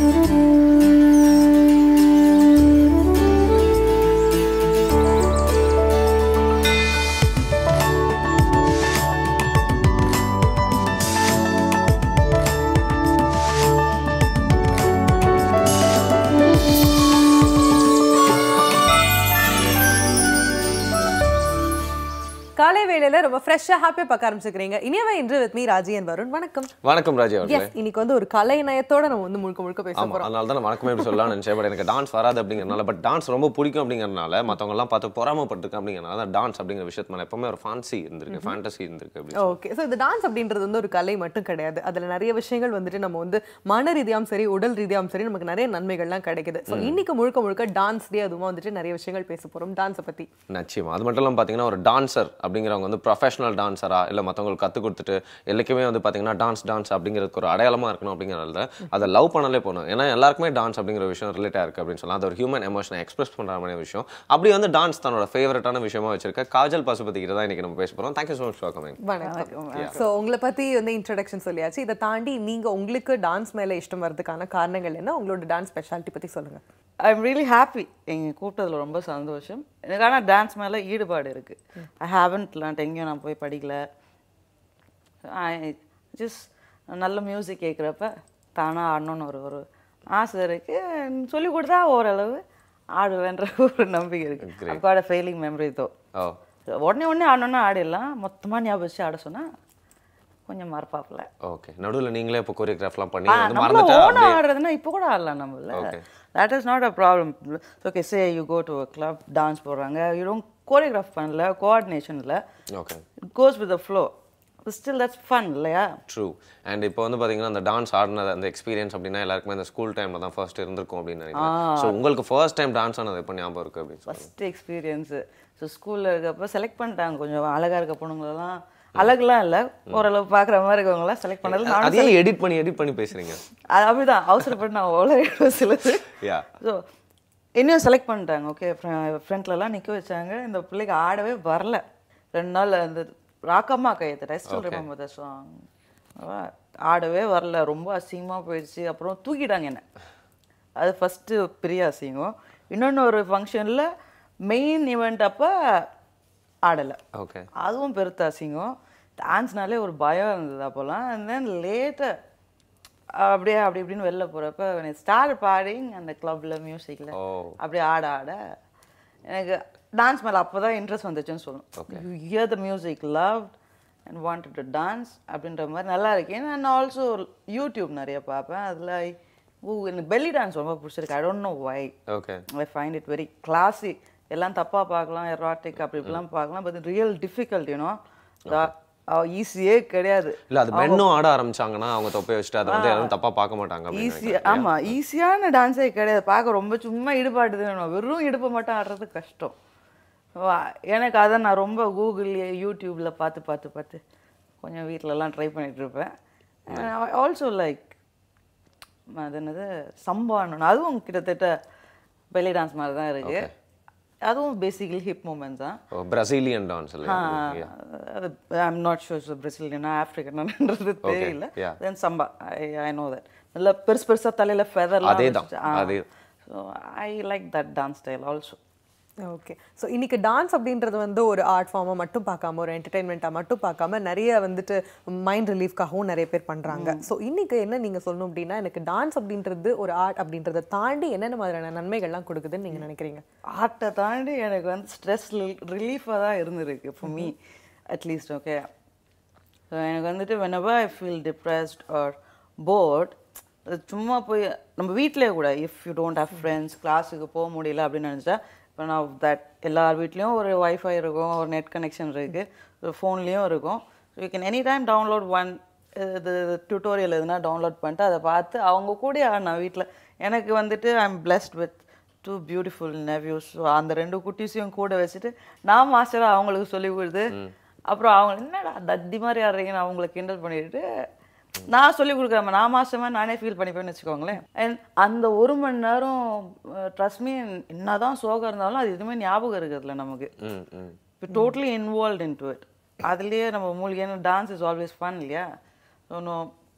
காலை வேளையில ரொம்ப ஃப்ரெஷ்ஷா ஹாப்பியா பார்க்க ஆரம்பிச்சுக்கிறீங்க இனியவை இன்று வித் மீ ராஜியன் வருண் வணக்கம் வணக்கம் ராஜி அவர்களே எஸ் இன்னைக்கு வந்து ஒரு கலை நயத்தோட நம்ம வந்து முழுக்க முழுக்க பேச ஆமா போறோம் அதனால தான் நான் வணக்கமே இப்படி சொல்லலாம்னு நினைச்சேன் பட் எனக்கு டான்ஸ் வராது அப்படிங்கறனால பட் டான்ஸ் ரொம்ப பிடிக்கும் அப்படிங்கறனால மத்தவங்க எல்லாம் பார்த்து பொறாமப்பட்டிருக்கேன் அப்படிங்கறனால தான் டான்ஸ் அப்படிங்கிற விஷயத்து மேல எப்பவுமே ஒரு ஃபேன்சி இருந்திருக்கு ஃபேண்டசி இருந்திருக்கு அப்படி ஓகே ஸோ இந்த டான்ஸ் அப்படின்றது வந்து ஒரு கலை மட்டும் கிடையாது அதுல நிறைய விஷயங்கள் வந்துட்டு நம்ம வந்து மன ரீதியாகவும் சரி உடல் ரீதியாகவும் சரி நமக்கு நிறைய நன்மைகள்லாம் கிடைக்குது ஸோ இன்னைக்கு முழுக்க முழுக்க டான்ஸ் டே அதுவும் வந்துட்டு நிறைய விஷயங்கள் பேச போறோம் டான்ஸை பத்தி நிச்சயமா அது மட்டும் இல்லாமல் பார்த்தீங்கன்னா ஒரு டான்சர் அப்படிங்கிறவங்க வந்து ப்ரொஃபஷனல் டான்ஸரா இல்லை மற்றவங்களுக்கு கற்றுக் கொடுத்துட்டு எல்லாருக்குமே வந்து பார்த்தீங்கன்னா டான்ஸ் டான்ஸ் அப்படிங்கிறதுக்கு ஒரு அடையாளமாக இருக்கணும் அப்படிங்கிறதால அதை லவ் பண்ணலே போகணும் ஏன்னா எல்லாருக்குமே டான்ஸ் அப்படிங்கிற ஒரு விஷயம் ரிலேட்டாக இருக்குது அப்படின்னு சொல்லலாம் அது ஒரு ஹியூமன் எமோஷனை எக்ஸ்பிரஸ் பண்ணுற மாதிரி விஷயம் அப்படி வந்து டான்ஸ் தன்னோட ஃபேவரட்டான விஷயமா வச்சிருக்க காஜல் பசுபதி கிட்ட தான் இன்னைக்கு நம்ம பேச போகிறோம் thank you so much for coming வணக்கம் ஸோ உங்களை பத்தி வந்து இன்ட்ரடக்ஷன் சொல்லியாச்சு இதை தாண்டி நீங்க உங்களுக்கு டான்ஸ் மேல இஷ்டம் வர்றதுக்கான காரணங்கள் என்ன உங்களோட டான்ஸ் ஸ்பெஷாலிட்டி பத்தி சொல்லுங்க ஐ எம் ரியலி ஹாப்பி எங்கள் கூப்பிட்டதுல ரொம்ப சந்தோஷம் எனக்கு ஆனால் டான்ஸ் மேலே ஈடுபாடு இருக்குது ஐ ஹாவன்ட் லேண்ட் எங்கேயும் நான் போய் படிக்கல ஐ ஜஸ்ட் நல்ல மியூசிக் கேட்குறப்ப தானாக ஆடணும்னு ஒரு ஒரு ஆசை இருக்குது சொல்லி கொடுத்தா ஓரளவு ஆடுவேன்ற ஒரு நம்பிக்கை இருக்குது அப்பாட ஃபெயிலிங் மெமரி தோ ஓ உடனே உடனே ஆடணும்னா ஆடிடலாம் மொத்தமாக ஞாபகம் வச்சு ஆட சொன்னால் கொஞ்சம் மறப்பாப்புல ஓகே நடுவில் நீங்களே இப்போ கொரியோகிராஃப்லாம் பண்ணி வந்து நம்மள மறந்துட்டா ஓனா அப்படியே ஆடுறதுன்னா இப்போ கூட ஆடலாம் நம்மள Okay. That is not a problem okay say you go to a club dance போடுறாங்க யூ டோன்ட் கோரியோகிராஃப் பண்ணல கோஆர்டினேஷனில் okay it goes with the flow still that's fun இல்லையா ட்ரூ அண்ட் இப்போ வந்து பாத்தீங்கன்னா அந்த டான்ஸ் ஆடினது அந்த எக்ஸ்பீரியன்ஸ் அப்படின்னா எல்லாருக்குமே அந்த ஸ்கூல் டைம்ல தான் ஃபர்ஸ்ட் இருந்திருக்கும் அப்படின்னு நினைக்கிறேன் ஸோ உங்களுக்கு ஃபர்ஸ்ட் டைம் டான்ஸ் ஆனது எப்போ ஞாபகம் இருக்கு அப்படின்னு சொல்லி ஃபஸ்ட் எக்ஸ்பீரியன்ஸு ஸோ ஸ்கூலில் இருக்கப்போ செலக்ட் பண்ணிட்டாங்க கொஞ்சம் அழகாக இருக்க பொண்ணுங்களெல்லாம் அழகுலாம் இல்லை ஓரளவு பார்க்குற மாதிரி இருக்கவங்களாம் செலக்ட் பண்ணது நானும் அதையே எடிட் பண்ணி எடிட் பண்ணி பேசுறீங்க அது அப்படிதான் அவசரப்பட்டு நான் அவ்வளோ சிலது யா ஸோ என்னையும் செலக்ட் பண்ணிட்டாங்க ஓகே ஃப்ரண்ட்லலாம் நிற்க வச்சாங்க இந்த பிள்ளைக்கு ஆடவே வரல ரெண்டு நாள் அந்த ராக்கம்மா கையத்தை I still remember the song ஆடவே வரல ரொம்ப அசிங்கமாக போயிடுச்சு அப்புறம் தூக்கிட்டாங்க என்ன அது ஃபஸ்ட்டு பெரிய அசிங்கம் இன்னொன்று ஒரு ஃபங்க்ஷனில் மெயின் ஈவெண்ட் அப்போ ஆடலை ஓகே அதுவும் பெருத்த அசிங்கம் டான்ஸ்னாலே ஒரு பயம் இருந்தது அப்போல்லாம் அண்ட் தென் லேட்டாக அப்படியே அப்படி இப்படின்னு வெளில போகிறப்ப ஸ்டார் பாடிங் அந்த கிளப்பில் மியூசிக்கில் ஓ அப்படியே ஆட ஆட எனக்கு டான்ஸ் மேலே அப்போ தான் இன்ட்ரெஸ்ட் வந்துச்சுன்னு சொல்லணும் you hear the music love and wanted to dance அப்படின்ற மாதிரி நல்லா இருக்கேன் அண்ட் ஆல்சோ யூடியூப் நிறைய பார்ப்பேன் அதில் ஓ எனக்கு பெல்லி டான்ஸ் ரொம்ப பிடிச்சிருக்கு I don't know why okay I find it very classy எல்லாம் தப்பாக பார்க்கலாம் எராட்டிக் அப்படி இப்படிலாம் பார்க்கலாம் பட் ரியல் டிஃபிகல்ட் யூனோ ஈஸியே கிடையாது இல்ல அது மென்னும் ஆட ஆரம்பிச்சாங்கன்னா அவங்க தொப்பை வச்சுட்டு அதை வந்து யாரும் தப்பா பார்க்க மாட்டாங்க அப்படின்னு ஈஸி ஆமா ஈஸியான டான்ஸே கிடையாது பார்க்க ரொம்ப சும்மா ஈடுபாடு வேணும் வெறும் இடுப்பை மட்டும் ஆடுறது கஷ்டம் வா- எனக்கு அதை நான் ரொம்ப கூகுள்லேயே யூடியூப்ல பார்த்து பார்த்து பார்த்து கொஞ்சம் வீட்டிலலாம் ட்ரை பண்ணிட்டு இருப்பேன் ஆல்சோ லைக் அது என்னது சம்பானு அதுவும் கிட்டத்தட்ட பெல்லி டான்ஸ் மாதிரி தான் இருக்கு அதுவும் பேசிக்கலி ஹிப் மூமெண்ட்ஸ் தான் பிரசீலியன் டான்ஸ் இல்லையா அது ஐம் நாட் ஷூர் பிரசிலியனா ஆஃப்ரிக்கன்ன்றது தெரியல yeah. தென் சம்பா ஐ ஐ நோ தட் நல்ல பெருசு பெருசா தலையில ஃபெதர்லாம் அதேதான், அதே. So I like that dance style also okay so இன்னைக்கு டான்ஸ் அப்படின்றது வந்து ஒரு ஆர்ட் ஃபார்மை மட்டும் பார்க்காம ஒரு என்டர்டைன்மெண்ட்டாக மட்டும் பார்க்காம நிறைய வந்துட்டு மைண்ட் ரிலீஃப்காகவும் நிறைய பேர் பண்ணுறாங்க ஸோ இன்னைக்கு என்ன நீங்கள் சொல்லணும் அப்படின்னா எனக்கு டான்ஸ் அப்படின்றது ஒரு ஆர்ட் அப்படின்றத தாண்டி என்னென்ன மாதிரியான நன்மைகள்லாம் கொடுக்குதுன்னு நீங்கள் நினைக்கிறீங்க ஆர்ட்டை தாண்டி எனக்கு வந்து ஸ்ட்ரெஸ் ரிலீஃபாக தான் இருந்திருக்கு for me at least okay so எனக்கு வந்துட்டு whenever I feel depressed or bored சும்மா போய் நம்ம வீட்டிலே கூட if you don't have friends கிளாஸுக்கு போக முடியல அப்படின்னு நினச்சா இப்போ நான் தட் எல்லார் வீட்லேயும் ஒரு வைஃபை இருக்கும் ஒரு நெட் கனெக்ஷன் இருக்குது ஃபோன்லேயும் இருக்கும் so you can any time download one இது டியூட்டோரியல் எதுனா டவுன்லோட் பண்ணிட்டு அதை பார்த்து அவங்க கூட நான் வீட்டில் எனக்கு வந்துட்டு I am blessed with two beautiful nephews so அந்த ரெண்டு குட்டீஸையும் கூட வச்சுட்டு நான் மாஸ்டராக அவங்களுக்கு சொல்லி கொடுத்து அப்புறம் அவங்க என்னடா தத்தி மாதிரி ஆடுறீங்கன்னு அவங்கள கிண்டல் பண்ணிட்டு நான் சொல்லி கொடுக்குறேன் நான் மாஸ்டர் மாதிரி நானே ஃபீல் பண்ணிப்பேன்னு வச்சுக்கோங்களேன் அண்ட் அந்த ஒரு மணி நேரம் ட்ரஸ்ட் மீ என்னதான் சோகம் இருந்தாலும் அது எதுவுமே ஞாபகம் இருக்கிறதுல நமக்கு ம் ம் இப்போ totally involve into it அதுலேயே நம்ம மூலிகை டான்ஸ் இஸ் ஆல்வேஸ் ஃபன் இல்லையா ஸோ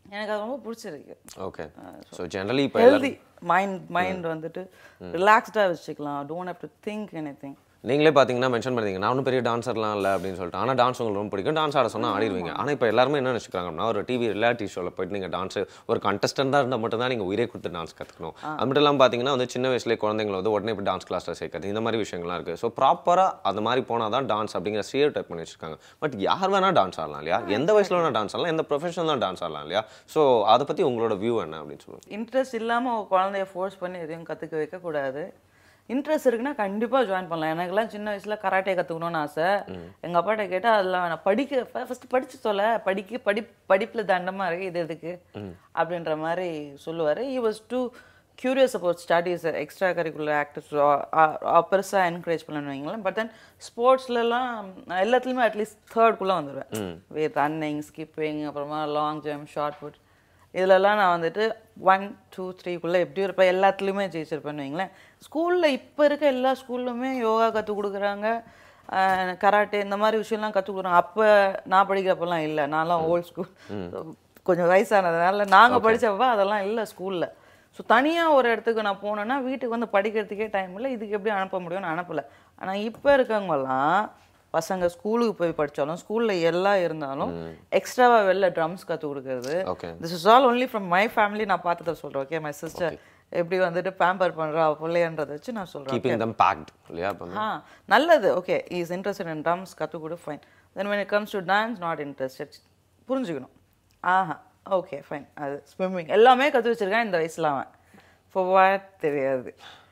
எனக்கு அது ரொம்ப பிடிச்சிருக்கு ஓகே ஸோ ஜென்ரலி இப்போ ஹெல்தி மைண்ட் மைண்ட் வந்துட்டு ரிலாக்ஸ்டாக வச்சுக்கலாம் don't have to think anything நீங்களே பார்த்தீங்கன்னா மென்ஷன் பண்ணீங்க நான் ஒன்றும் பெரிய டான்ஸர்லாம் இல்லை அப்படின்னு சொல்லிட்டு ஆனால் டான்ஸ் உங்களுக்கு ரொம்ப பிடிக்கும் டான்ஸ் ஆட சொன்னால் ஆடிடுவீங்க ஆனால் இப்போ எல்லாருமே என்ன நினச்சிக்கிறாங்கன்னா ஒரு டிவி ரியாலிட்டி ஷோவில் போயிட்டு நீங்கள் டான்ஸ் ஒரு கண்டஸ்டண்டாக இருந்தால் மட்டும் தான் நீங்கள் உயிரே கொடுத்து டான்ஸ் கற்றுக்கணும் அது மட்டும் இல்லாமல் பார்த்தீங்கன்னா வந்து சின்ன வயசுலேயே குழந்தைங்களை வந்து உடனே இப்போ டான்ஸ் கிளாஸில் சேர்க்கறது இந்த மாதிரி விஷயங்கள்லாம் இருக்குது ஸோ ப்ராப்பராக அந்த மாதிரி போனால் தான் டான்ஸ் அப்படிங்கிற ஸ்டீரியோ டைப் பண்ணி வச்சிருக்காங்க பட் யார் வேணால் டான்ஸ் ஆடலாம் இல்லையா எந்த வயசில் வேணால் டான்ஸ் ஆடலாம் எந்த ப்ரொஃபஷனல் தான் டான்ஸ் ஆடலாம் இல்லையா ஸோ அதை பற்றி உங்களோட வியூ என்ன அப்படின்னு சொல்லுங்கள் இன்ட்ரெஸ்ட் இல்லாமல் குழந்தைய ஃபோர்ஸ் பண்ணி எதையும் கற்றுக்க வைக்கக்கூடாது இன்ட்ரெஸ்ட் இருக்குன்னா கண்டிப்பாக ஜாயின் பண்ணலாம் எனக்கெல்லாம் சின்ன வயசில் கராட்டே கற்றுக்கணும்னு ஆசை எங்கள் அப்பாட்ட கேட்டால் அதெல்லாம் வேணாம் படிக்க ஃபஸ்ட்டு படிச்சு சொல்ல படிக்க படி படிப்பில் தண்டமாக இருக்கு இது எதுக்கு அப்படின்ற மாதிரி சொல்லுவார் he was too curious about studies extra curricular activities பெருசாக என்கரேஜ் பண்ணணும்னு வைங்களேன் பட் தென் ஸ்போர்ட்ஸ்லலாம் எல்லாத்துலேயுமே அட்லீஸ்ட் தேர்ட்குள்ளே வந்துடுவேன் வித் ரன்னிங் ஸ்கிப்பிங் அப்புறமா லாங் ஜம்ப் ஷார்ட் புட் இதுலலாம் நான் வந்துட்டு ஒன் டூ த்ரீக்குள்ளே எப்படி இருப்பேன் எல்லாத்துலேயுமே ஜெயிச்சிருப்பேன்னு வைங்களேன் ஸ்கூலில் இப்போ இருக்க எல்லா ஸ்கூல்லுமே யோகா கற்றுக் கொடுக்குறாங்க கராட்டே இந்த மாதிரி விஷயம்லாம் கற்றுக் கொடுக்குறாங்க அப்போ நான் படிக்கிறப்பெல்லாம் இல்லை நான்லாம் ஓல்ட் ஸ்கூல் கொஞ்சம் வயசானதுனால நாங்கள் படிச்சப்ப அதெல்லாம் இல்லை ஸ்கூலில் ஸோ தனியாக ஒரு இடத்துக்கு நான் போனேன்னா வீட்டுக்கு வந்து படிக்கிறதுக்கே டைம் இல்லை இதுக்கு எப்படி அனுப்ப முடியும்னு அனுப்பலை ஆனால் இப்போ இருக்கவங்கலாம் பசங்க ஸ்கூலுக்கு போய் படித்தாலும் ஸ்கூலில் எல்லாம் இருந்தாலும் எக்ஸ்ட்ராவாக வெளில ட்ரம்ஸ் கற்றுக் கொடுக்குறது okay this is all only from my family நான் பார்த்ததை சொல்கிறேன் ஓகே மை சிஸ்டர் எப்படி வந்துட்டு பேம்பர் பண்ணுறா பிள்ளைன்றதை வச்சு நான் சொல்கிறேன் கீப்பிங் தம் பேக்ட் இல்லையா இப்போ ஆ நல்லது okay is interested in drums கற்றுக் கொடு fine then when it comes to dance not interested புரிஞ்சுக்கணும் ஆஹா ஓகே ஃபைன் அது ஸ்விம்மிங் எல்லாமே கற்று வச்சிருக்கான் இந்த வயசில் அவன் for what தெரியாது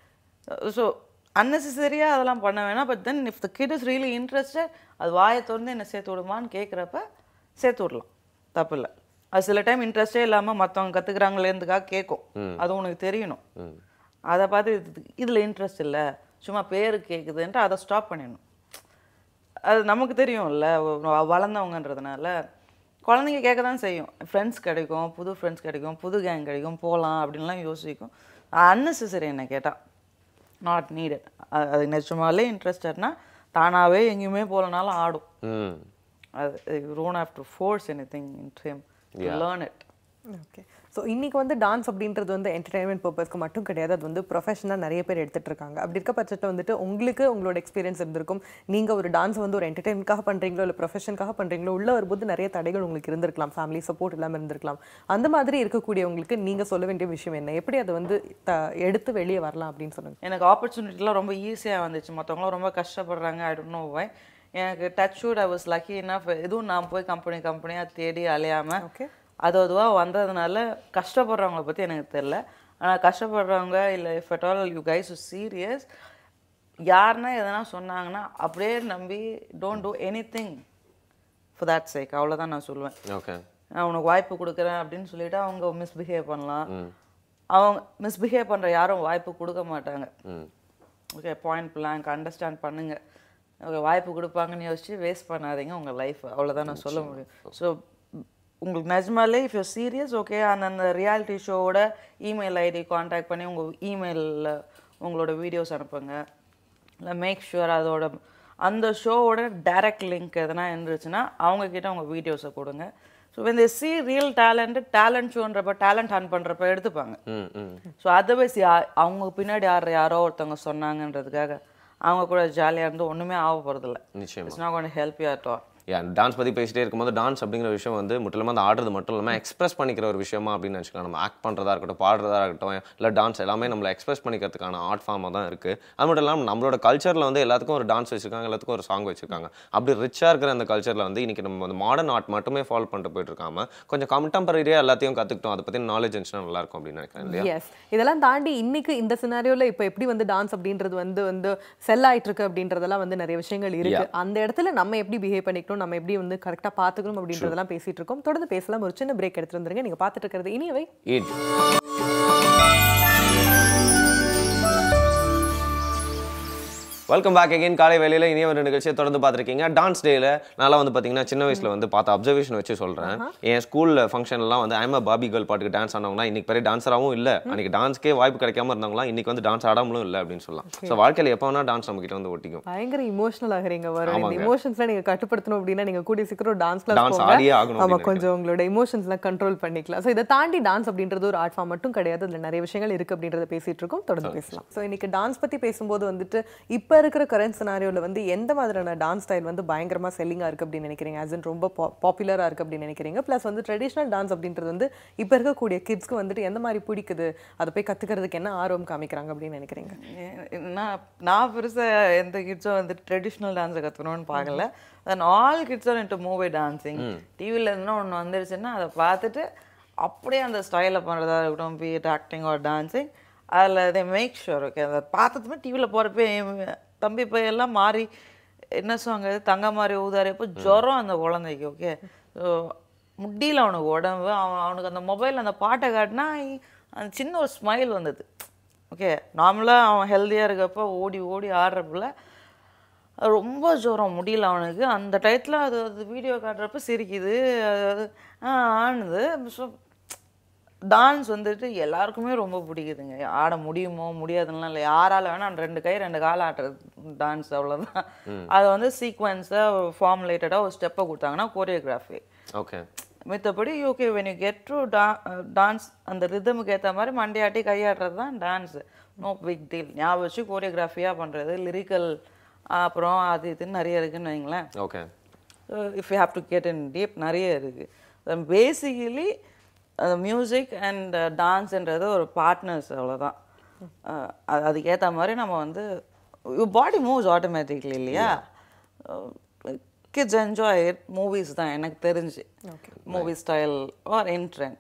ஸோ அன்னெசரியாக அதெல்லாம் பண்ண வேணாம் but then if the kid is really interested அது வாயை திறந்து என்ன சேர்த்து விடுமான்னு கேட்குறப்ப சேர்த்து விடலாம் தப்பு இல்லை அது சில டைம் இன்ட்ரெஸ்டே இல்லாமல் மற்றவங்க கற்றுக்குறாங்களேன்றதுக்காக கேட்கும் அது உனக்கு தெரியணும் அதை பார்த்து இது- இதுல இன்ட்ரெஸ்ட் இல்லை சும்மா பேரு கேட்குதுன்ட்டு அதை ஸ்டாப் பண்ணிடணும் அது நமக்கு தெரியும்ல வ- வளர்ந்தவங்கன்றதுனால குழந்தைங்க கேட்க தான் செய்யும் ஃப்ரெண்ட்ஸ் கிடைக்கும் புது ஃப்ரெண்ட்ஸ் கிடைக்கும் புது கேங் கிடைக்கும் போகலாம் அப்படின்லாம் யோசிக்கும் அன்னெசரி என்ன கேட்டால் நாட் நீடட் அது நிஜமாலே இன்ட்ரெஸ்டட்னா தானாகவே எங்கேயுமே போகலனாலும் ஆடும் ம் அது ரோன் have to force anything in him learn it okay so இன்னைக்கு வந்து டான்ஸ் அப்படின்றது வந்து என்டர்டைன்மெண்ட் பர்பஸ்க்கு மட்டும் கிடையாது அது வந்து ப்ரொஃபஷனாக நிறைய பேர் எடுத்துட்டு இருக்காங்க அப்படி இருக்க பட்சத்தில் வந்துட்டு உங்களுக்கு உங்களோட எக்ஸ்பீரியன்ஸ் இருந்திருக்கும் நீங்கள் ஒரு டான்ஸ் வந்து ஒரு என்டர்டைன்மெண்ட்காக பண்ணுறீங்களோ இல்லை ப்ரொஃபஷனுக்காக பண்ணுறீங்களோ உள்ள வரும்போது நிறைய தடைகள் உங்களுக்கு இருந்திருக்கலாம் ஃபேமிலி சப்போர்ட் இல்லாமல் இருந்திருக்கலாம் அந்த மாதிரி இருக்கக்கூடியவங்களுக்கு நீங்கள் சொல்ல வேண்டிய விஷயம் என்ன எப்படி அதை வந்து த எடுத்து வெளியே வரலாம் அப்படின்னு சொல்லுங்க எனக்கு ஆப்பர்ச்சுனிட்டிலாம் ரொம்ப ஈஸியாக வந்துச்சு மற்றவங்களாம் ரொம்ப கஷ்டப்படுறாங்க ஐ டோன்ட் நோ வை எனக்கு touch wood I was lucky enough எதுவும் நான் போய் கம்பெனி கம்பெனியாக தேடி அலையாமல் Okay. அது அதுவாக வந்ததுனால கஷ்டப்படுறவங்கள பற்றி எனக்கு தெரில ஆனால் கஷ்டப்படுறவங்க இல்லை if at all you guys is serious யாருன்னா எதனா சொன்னாங்கன்னா அப்படியே நம்பி don't do anything for that sake அவ்வளோதான் நான் சொல்லுவேன் ஓகே நான் உனக்கு வாய்ப்பு கொடுக்குறேன் அப்படின்னு சொல்லிட்டு அவங்க மிஸ்பிஹேவ் பண்ணலாம் அவங்க மிஸ்பிஹேவ் பண்ணுற யாரும் வாய்ப்பு கொடுக்க மாட்டாங்க ம் ஓகே பாயிண்ட் blank அண்டர்ஸ்டாண்ட் பண்ணுங்க ஓகே வாய்ப்பு கொடுப்பாங்கன்னு யோசிச்சு வேஸ்ட் பண்ணாதீங்க உங்கள் லைஃப் அவ்வளோதான் நான் சொல்ல முடியும் ஸோ உங்களுக்கு நிஜமாலே இஃப் யூ சீரியஸ் ஓகே அந்தந்த ரியாலிட்டி ஷோவோட இமெயில் ஐடி காண்டாக்ட் பண்ணி உங்கள் இமெயிலில் உங்களோட வீடியோஸ் அனுப்புங்க இல்லை மேக் ஷுவர் அதோட அந்த ஷோவோட டைரக்ட் லிங்க் எதனா இருந்துச்சுன்னா அவங்க கிட்ட உங்கள் வீடியோஸை கொடுங்க so when they see real talent talent ஷோன்றப்ப டேலண்ட் ஹன் பண்ணுறப்ப எடுத்துப்பாங்க ம் ம் ஸோ அதர்வைஸ் யா அவங்க பின்னாடி யார் யாரோ ஒருத்தவங்க சொன்னாங்கன்றதுக்காக அவங்க கூட ஜாலியாக இருந்து ஒன்றுமே ஆக போகிறதில்ல நிச்சயமா it's not gonna help you at all yeah dance பற்றி பேசிட்டே இருக்கும்போது டான்ஸ் அப்படிங்கிற விஷயம் வந்து முற்றிலுமா அந்த ஆடுறது மட்டும் இல்லாமல் எக்ஸ்பிரஸ் பண்ணிக்கிற ஒரு விஷயமா அப்படின்னு வச்சுக்கலாம் நம்ம ஆக்ட் பண்ணுறதா இருக்கட்டும் பாடுறதா இருக்கட்டும் இல்லை டான்ஸ் எல்லாமே நம்மளை எக்ஸ்பிரஸ் பண்ணிக்கிறதுக்கான ஆர்ட் ஃபார்மாக தான் இருக்குது அது மட்டும் இல்லாமல் நம்மளோட கல்ச்சரில் வந்து எல்லாத்துக்கும் ஒரு டான்ஸ் வச்சிருக்காங்க எல்லாத்துக்கும் ஒரு சாங் வச்சிருக்காங்க அப்படி ரிச்சாக இருக்கிற அந்த கல்ச்சரில் வந்து இன்னைக்கு நம்ம வந்து மாடர்ன் ஆர்ட் மட்டுமே ஃபாலோ பண்ணிட்டு போயிட்டு இருக்காம கொஞ்சம் கண்டெம்பரரியாக எல்லாத்தையும் கற்றுக்கிட்டோம் அதை பற்றி நாலேஜ் இருந்துச்சுன்னா நல்லா இருக்கும் அப்படின்னு நினைக்கிறேன் இல்லையா எஸ் இதெல்லாம் தாண்டி இன்னைக்கு இந்த சினாரியோல இப்போ எப்படி வந்து டான்ஸ் அப்படின்றது வந்து வந்து செல் ஆயிட்டு இருக்கு அப்படின்றதெல்லாம் வந்து நிறைய விஷயங்கள் இருக்கு அந்த இடத்துல நம்ம எப்படி பிஹேவ் பண்ணிக்கணும் நம்ம எப்படி வந்து கரெக்டா பாத்துக்கணும் அப்படின்றதெல்லாம் பேசிட்டு இருக்கோம் தொடர்ந்து பேசலாம் ஒரு சின்ன பிரேக் எடுத்து வந்துருங்க நீங்க பார்த்துட்டு இருக்கிறது இனியவை ஈட் வெல்கம் பேக் அகைன் காலை வேலையில் இனிய ஒரு நிகழ்ச்சியை தொடர்ந்து பார்த்துருக்கீங்க டான்ஸ் டேல நான்லாம் வந்து பார்த்தீங்கன்னா சின்ன வயசுல வந்து பார்த்த அப்சர்வேஷன் வச்சு சொல்கிறேன் என் ஸ்கூலில் ஃபங்க்ஷன்லாம் வந்து ஐம் பாபி கேர்ள் பாட்டுக்கு டான்ஸ் ஆனவங்கன்னா இன்னைக்கு பெரிய டான்ஸராகவும் இல்லை அன்னைக்கு டான்ஸ்க்கே வாய்ப்பு கிடைக்காம இருந்தவங்களாம் இன்னைக்கு வந்து டான்ஸ் ஆடாமலும் இல்லை அப்படின்னு சொல்லலாம் ஸோ வாழ்க்கையில் எப்போ வேணா டான்ஸ் நம்ம கிட்ட வந்து ஒட்டிக்கும் பயங்கர இமோஷனல் ஆகுறீங்க வரும் இந்த ஆமாங்க. இமோஷன்ஸ்லாம் நீங்க கட்டுப்படுத்தணும் அப்படின்னா நீங்க கூடிய சீக்கிரம் டான்ஸ் கிளாஸ் Dance போங்க ஆடியே ஆகணும் ஆமா அப்படின்னு கொஞ்சம் உங்களோட இமோஷன்ஸ்லாம் கண்ட்ரோல் பண்ணிக்கலாம் ஸோ இதை தாண்டி டான்ஸ் அப்படின்றது ஒரு ஆர்ட் ஃபார்ம் மட்டும் கிடையாது அதுல நிறைய விஷயங்கள் இருக்கு அப்படின்றத பேசிட்டு இருக்கோம் தொடர்ந்து பேசலாம் ஸோ இன்னைக்கு டான்ஸ் பத்தி பேசும்போது வந்துட்டு இப்போ இருக்கிற கரண்ட் சினாரியோல வந்து எந்த மாதிரியான டான்ஸ் ஸ்டைல் வந்து பயங்கரமா செல்லிங்கா இருக்கு அப்படின்னு நினைக்கிறீங்க ஆஸ் இன் ரொம்ப பாப்புலரா இருக்கு அப்படின்னு நினைக்கிறீங்க ப்ளஸ் வந்து ட்ரெடிஷ்னல் டான்ஸ் அப்படின்றது வந்து இப்போ இருக்கக்கூடிய கிட்ஸ்க்கு வந்துட்டு எந்த மாதிரி பிடிக்குது அதை போய் கத்துக்கிறதுக்கு என்ன ஆர்வம் காமிக்கிறாங்க அப்படின்னு நினைக்கிறீங்க ஏ- நான் நான் பெருசாக எந்த கிட்ஸும் வந்து ட்ரெடிஷ்னல் டான்ஸை கற்றுக்கணும்னு பார்க்கல then all kids are into movie dancing டிவியில் இருந்தால் ஒன்று வந்துருச்சுன்னா அதை பார்த்துட்டு அப்படியே அந்த ஸ்டைலில் பண்ணுறதா இருக்கட்டும் பீட் ஆக்டிங் ஆர் டான்ஸிங் அதில் they மேக் ஷுர் ஓகே அதை பார்த்ததுமே டிவியில் போகிறப்ப தம்பி போய் எல்லாம் மாறி என்ன சாங் தங்க மாதிரி ஊதாரி இப்போ ஜுரம் அந்த குழந்தைக்கு ஓகே ஸோ முடியல அவனுக்கு உடம்பு அவன் அவனுக்கு அந்த மொபைல் அந்த பாட்டை காட்டினா அந்த சின்ன ஒரு ஸ்மைல் வந்தது ஓகே நார்மலாக அவன் ஹெல்த்தியாக இருக்கப்போ ஓடி ஓடி ஆடுறப்பல அது ரொம்ப ஜுரம் முடியல அவனுக்கு அந்த டயத்தில் அது அது வீடியோ காட்டுறப்ப சிரிக்குது அது அது ஆ ஆனுது ஸோ டான்ஸ் வந்துட்டு எல்லாருக்குமே ரொம்ப பிடிக்குதுங்க ஆட முடியுமோ முடியாதுன்னா இல்லை யாரால வேணா ரெண்டு கை ரெண்டு கால் ஆட்டுறது டான்ஸ் அவ்வளோதான் அது வந்து சீக்வன்ஸாக ஃபார்முலேட்டடாக ஒரு ஸ்டெப்பை கொடுத்தாங்கன்னா கோரியோகிராஃபி ஓகே மித்தபடி okay when you get to டா டான்ஸ் அந்த ரிதமுக்கு ஏற்ற மாதிரி மண்டையாட்டி கையாடுறது தான் டான்ஸு நோ பிக் டீல் ஞாபகம் வச்சு கோரியோகிராஃபியாக பண்ணுறது லிரிக்கல் அப்புறம் அது இதுன்னு நிறைய இருக்குன்னு வைங்களேன் okay if you have to get in deep நிறைய இருக்குது பேசிக்கலி மியூசிக் அண்ட் டான்ஸ்ன்றது ஒரு பார்ட்னர்ஸ் அவ்வளோதான் அதுக்கேற்ற மாதிரி நம்ம வந்து பாடி மூவ்ஸ் ஆட்டோமேட்டிக்லி இல்லையா கிட்ஸ் என்ஜாய் இட் மூவிஸ் தான் எனக்கு தெரிஞ்சு movie style are in trend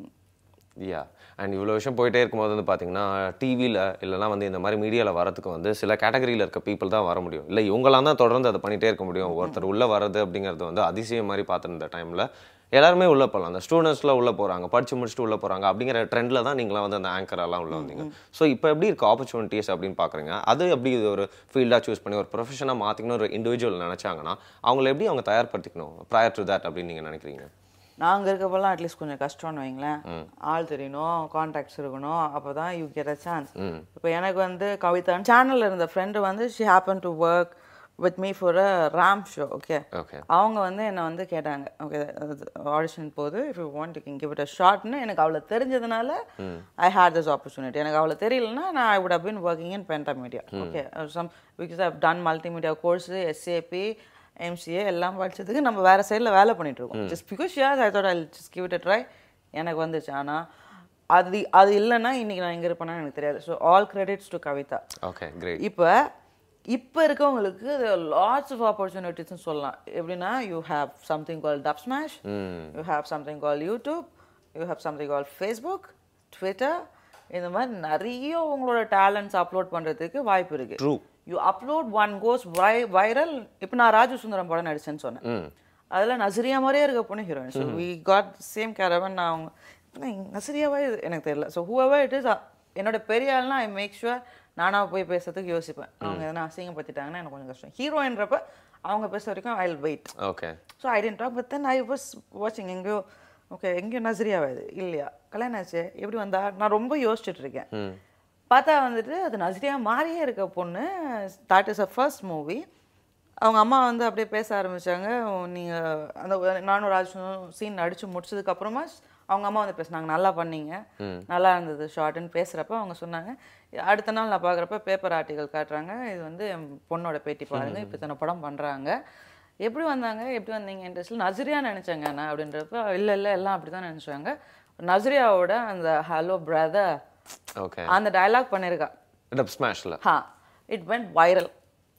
yeah and இவ்வளோ விஷயம் போயிட்டே இருக்கும்போது வந்து பார்த்தீங்கன்னா டிவியில் இல்லைனா வந்து இந்த மாதிரி மீடியாவில் வரதுக்கு வந்து சில கேட்டகரியில் இருக்க பீப்புள் தான் வர முடியும் இல்லை இவங்களாம் தான் தொடர்ந்து அதை பண்ணிகிட்டே இருக்க முடியும் ஒருத்தர் உள்ளே வர்றது அப்படிங்கிறது வந்து அதிசயம் மாதிரி பார்த்துருந்த டைமில் எல்லாருமே உள்ளே போகலாம் அந்த ஸ்டூடெண்ட்ஸ்லாம் உள்ளே போகிறாங்க படிச்சு முடிச்சுட்டு உள்ளே போகிறாங்க அப்படிங்கிற ட்ரெண்டில் தான் நீங்களாம் வந்து அந்த ஆங்கரெல்லாம் உள்ளே வந்தீங்க ஸோ இப்போ எப்படி இருக்க ஆப்பர்ச்சுனிட்டிஸ் அப்படின்னு பார்க்குறீங்க அது எப்படி இது ஒரு ஃபீல்டாக சூஸ் பண்ணி ஒரு ப்ரொஃபஷனாக மாற்றிக்கணும் ஒரு இண்டிவிஜுவல் நினச்சாங்கன்னா அவங்கள எப்படி அவங்க தயார்படுத்திக்கணும் ப்ரையர் டு தட் அப்படின்னு நீங்கள் நினைக்கிறீங்க நாங்கள் இருக்கப்பெல்லாம் அட்லீஸ்ட் கொஞ்சம் கஷ்டம்னு வைங்களேன் ஆள் தெரியணும் காண்டாக்ட்ஸ் இருக்கணும் அப்போ தான் யூ கெட் அ சான்ஸ் இப்போ எனக்கு வந்து கவிதா சேனலில் இருந்த ஃப்ரெண்டு வந்து she happen to work with me for a ramp show okay okay அவங்க வந்து என்னை வந்து கேட்டாங்க ஓகே ஆடிஷன் போது if you want to give it a ஷார்ட்னு எனக்கு அவ்வளோ தெரிஞ்சதுனால ஐ ஹேட் திஸ் ஆப்பர்ச்சுனிட்டி எனக்கு அவ்வளோ தெரியலனா நான் I would have been working in Penta media okay some because I've done multimedia course SAP MCA எல்லாம் படிச்சதுக்கு நம்ம வேற சைடில் வேலை பண்ணிட்டு இருக்கோம் just because she's I thought I just give it a try எனக்கு வந்துச்சு ஆனால் அது அது இல்லைன்னா இன்னைக்கு நான் எங்கே இருப்பேன்னா எனக்கு தெரியாது so all credits to Kavitha okay great இப்போ இப்போ இருக்கவங்களுக்கு லாட்ஸ் ஆஃப் ஆப்பர்ச்சுனிட்டிஸ்னு சொல்லலாம் எப்படின்னா you have something call dub smash you have something call YouTube you have something call Facebook Twitter இந்த மாதிரி நிறைய உங்களோட டேலண்ட்ஸ் அப்லோட் பண்ணுறதுக்கு வாய்ப்பு இருக்கு True. You upload one goes வை வைரல் இப்போ நான் ராஜு சுந்தரம் படம் நடிச்சேன்னு சொன்னேன் அதில் நசரியா மாதிரியே இருக்க பொண்ணு heroine so we got same caravan நான் அவங்க இப்ப நான் நசரியாவா இது எனக்கு தெரியல ஸோ ஹூவர் இட் இஸ் என்னோட பெரிய ஆள்னா ஐ மேக் ஷுவர் நானாக போய் பேசுறதுக்கு யோசிப்பேன் அவங்க எதனா அசிங்கப்படுத்திட்டாங்கன்னா எனக்கு கொஞ்சம் கஷ்டம் ஹீரோயின்றப்ப அவங்க பேச வரைக்கும் I wait okay so I tend talk but then I was வாட்சிங் எங்கேயோ ஓகே எங்கேயோ நசரியாவா இது இல்லையா கல்யாணம் ஆச்சு எப்படி வந்தா நான் ரொம்ப யோசிச்சுட்டு இருக்கேன் பார்த்தா வந்துட்டு அது நசரியா மாதிரியே இருக்க பொண்ணு that is a first movie அவங்க அம்மா வந்து அப்படியே பேச ஆரம்பிச்சாங்க நீங்கள் அந்த நானும் ராஜ் சீன் அடித்து முடிச்சதுக்கப்புறமா அவங்க அம்மா வந்து பேசுனாங்க நல்லா பண்ணீங்க நல்லா இருந்தது ஷார்ட்னு பேசுகிறப்ப அவங்க சொன்னாங்க அடுத்த நாள் நான் பார்க்குறப்ப பேப்பர் ஆர்டிகல் காட்டுறாங்க இது வந்து என் பொண்ணோட பேட்டி பாருங்க இப்போ இத்தனை படம் பண்ணுறாங்க எப்படி வந்தாங்க எப்படி வந்தீங்க இண்டஸ்ட்ரியில் நசரியா நினச்சாங்க நான் அப்படின்றப்ப இல்லை இல்லை எல்லாம் அப்படி தான் நினச்சாங்க நசரியாவோட அந்த ஹலோ பிரதர் ஓகே அந்த டயலாக் பண்ணியிருக்கா டப் ஸ்மாஷ்ல ஹா இட் வென்ட் வைரல்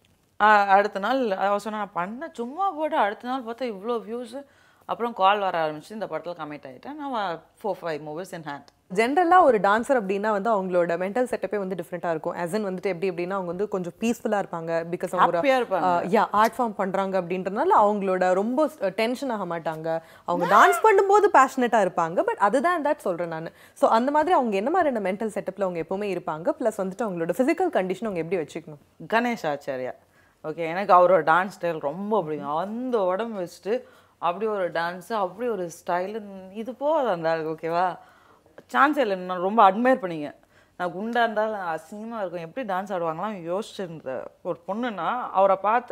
அடுத்த நாள் அவ சொன்னா நான் பண்ண சும்மா போட்டு அடுத்த நாள் பார்த்தா இவ்வளோ வியூஸ் அப்புறம் கால் வர ஆரம்பிச்சு இந்த படத்தில் கமிட் ஆகிட்டேன் நான் four five movies in hand ஜென்ரலாக ஒரு டான்சர் அப்படின்னா வந்து அவங்களோட மென்டல் செட்டப்பே வந்து டிஃப்ரெண்ட்டாக இருக்கும் as in வந்துட்டு எப்படி அப்படின்னா அவங்க வந்து கொஞ்சம் பீஸ்ஃபுல்லாக இருப்பாங்க பிகாஸ் அவங்க Happy-ஆ இருப்பாங்க. யா ஆர்ட் ஃபார்ம் பண்ணுறாங்க அப்படின்றனால அவங்களோட ரொம்ப டென்ஷன் ஆக மாட்டாங்க அவங்க டான்ஸ் பண்ணும்போது பேஷனட்டாக இருப்பாங்க பட் அதுதான் தட் சொல்கிறேன் நான் ஸோ அந்த மாதிரி அவங்க என்ன மாதிரியான மென்டல் செட்டப்பில் அவங்க எப்பவுமே இருப்பாங்க ப்ளஸ் வந்துட்டு அவங்களோட ஃபிசிக்கல் கண்டிஷன் அவங்க எப்படி வச்சுக்கணும் கணேஷ் ஆச்சாரியா ஓகே எனக்கு அவரோட டான்ஸ் ஸ்டைல் ரொம்ப பிடிக்கும் அந்த உடம்பு வச்சுட்டு அப்படி ஒரு டான்ஸு அப்படி ஒரு ஸ்டைலு இது போதும் அந்த ஆளுக்கு ஓகேவா சான்ஸே இல்லை நான் ரொம்ப அட்மையர் பண்ணிங்க நான் குண்டா இருந்தாலும் அசிங்கமாக இருக்கும் எப்படி டான்ஸ் ஆடுவாங்களாம் யோசிச்சிருந்த ஒரு பொண்ணுன்னா அவரை பார்த்து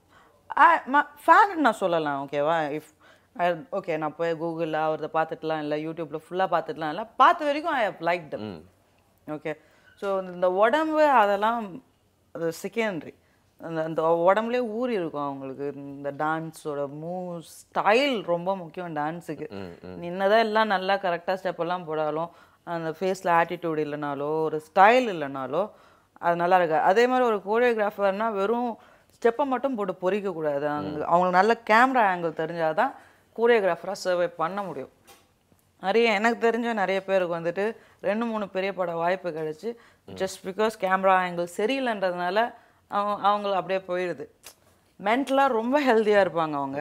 ஃபேன் நான் சொல்லலாம் ஓகேவா இஃப் ஓகே நான் போய் கூகுளில் அவரதை பார்த்துட்டுலாம் இல்லை யூடியூப்பில் ஃபுல்லாக பார்த்துட்டுலாம் இல்லை பார்த்த வரைக்கும் I have like them okay so இந்த உடம்பு அதெல்லாம் அது செகண்டரி அந்த அந்த உடம்புலேயே ஊறி இருக்கும் அவங்களுக்கு இந்த டான்ஸோட மூவ் ஸ்டைல் ரொம்ப முக்கியம் டான்ஸுக்கு என்னதான் எல்லாம் நல்லா கரெக்டாக ஸ்டெப் எல்லாம் போடாலும் அந்த ஃபேஸில் ஆட்டிடியூட் இல்லைனாலோ ஒரு ஸ்டைல் இல்லைனாலோ அது நல்லா இருக்கு அதே மாதிரி ஒரு கோரியோகிராஃபர்னா வெறும் ஸ்டெப்பை மட்டும் போட்டு பொறிக்கக்கூடாது அங்க அவங்களுக்கு நல்ல கேமரா ஆங்கிள் தெரிஞ்சாதான் கோரியோகிராஃபராக சர்வே பண்ண முடியும் நிறைய எனக்கு தெரிஞ்ச நிறைய பேருக்கு வந்துட்டு ரெண்டு மூணு பெரிய பட வாய்ப்பு கிடைச்சு ஜஸ்ட் பிகாஸ் கேமரா ஆங்கிள் சரியில்லைன்றதுனால அவங்க அவங்கள அப்படியே போயிடுது மென்டலாக ரொம்ப ஹெல்த்தியாக இருப்பாங்க அவங்க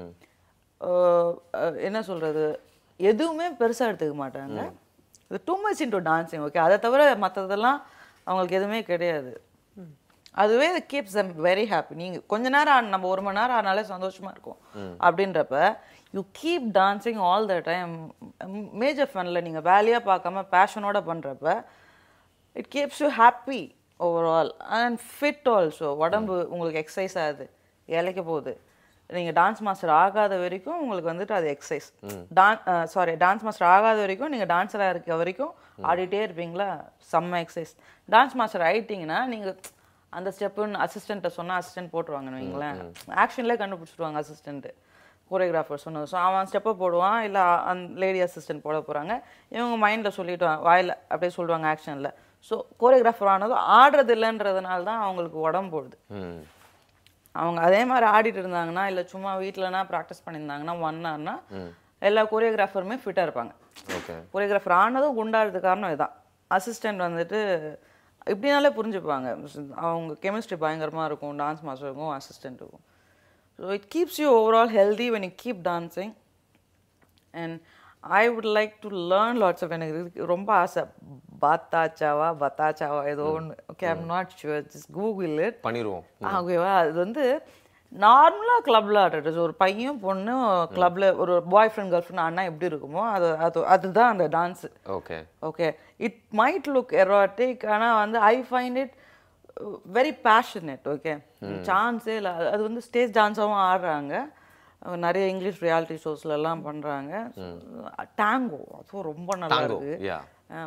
அஹ் அஹ் என்ன சொல்கிறது எதுவுமே பெருசாக எடுத்துக்க மாட்டாங்க இது too much into dancing okay அதை தவிர மற்றதெல்லாம் அவங்களுக்கு எதுவுமே கிடையாது அதுவே கீப்ஸ் தம் வெரி ஹாப்பி நீங்கள் கொஞ்ச நேரம் ஆடு- நம்ம ஒரு மணி நேரம் ஆனாலே சந்தோஷமா இருக்கும் அப்படின்றப்ப you keep dancing all the time major ஃபனில் நீங்கள் வேலையாக பார்க்காம பேஷனோட பண்ணுறப்ப it keeps you happy overall and fit also உடம்பு உங்களுக்கு எக்ஸசைஸ் ஆகுது இலைக்க போகுது நீங்கள் டான்ஸ் மாஸ்டர் ஆகாத வரைக்கும் உங்களுக்கு வந்துட்டு அது எக்ஸசைஸ் டான் சாரி டான்ஸ் மாஸ்டர் ஆகாத வரைக்கும் நீங்கள் டான்ஸராக இருக்க வரைக்கும் ஆடிட்டே இருப்பீங்களா செம்ம எக்ஸசைஸ் டான்ஸ் மாஸ்டர் ஆயிட்டீங்கன்னா நீங்கள் அந்த ஸ்டெப்புன்னு அசிஸ்டண்ட்டை சொன்னால் அசிஸ்டன்ட் போட்டுருவாங்கன்னு வைங்களேன் ஆக்ஷன்லேயே கண்டுபிடிச்சிடுவாங்க அசிஸ்டண்ட்டு கோரியோகிராஃபர் சொன்னது ஸோ அவன் ஸ்டெப்பை போடுவான் இல்லை அந்த லேடி அசிஸ்டன்ட் போட போகிறாங்க இவங்க மைண்டில் சொல்லிட்டு வாயில் அப்படியே சொல்லுவாங்க ஆக்ஷனில் ஸோ கோரியோகிராஃபர் ஆனதும் ஆடுறது இல்லைன்றதுனால தான் அவங்களுக்கு உடம்பு போடுது ம் அவங்க அதே மாதிரி ஆடிட்டு இருந்தாங்கன்னா இல்லை சும்மா வீட்டிலனா ப்ராக்டிஸ் பண்ணியிருந்தாங்கன்னா ஒன் ஹவர்னா எல்லா கோரியோகிராஃபருமே ஃபிட்டாக இருப்பாங்க ஓகே கோரியோகிராஃபர் ஆனதும் குண்டாடுறது காரணம் இதுதான் அசிஸ்டன்ட் வந்துட்டு இப்படினாலே புரிஞ்சுப்பாங்க அவங்க கெமிஸ்ட்ரி பயங்கரமாக இருக்கும் டான்ஸ் மாஸ்டருக்கும் அசிஸ்டண்ட்டுக்கும் so it keeps you overall healthy when you keep dancing and I would like to learn lots of எனக்கு இதுக்கு ரொம்ப ஆசை பாத்தாச்சாவா பத்தாச்சாவா ஏதோ ஒன்று okay I'm not sure just Google it பண்ணிடுவோம் ஓகேவா அது வந்து நார்மலாக கிளப்பில் ஆடுறது ஒரு பையன் பொண்ணு கிளப்பில் ஒரு பாய் ஃப்ரெண்ட் கேர்ள் ஃப்ரெண்ட் அண்ணா எப்படி இருக்குமோ அது அது அதுதான் அந்த dance okay okay it might look erotic ஆனால் வந்து I find it very passionate okay சான்ஸே இல்லை அது வந்து ஸ்டேஜ் டான்ஸாகவும் ஆடுறாங்க அஹ் நிறைய இங்கிலீஷ் ரியாலிட்டி ஷோஸ்லலாம் பண்ணுறாங்க டேங்கோ அதுவும் ரொம்ப நல்லா Tango, இருக்கு yeah.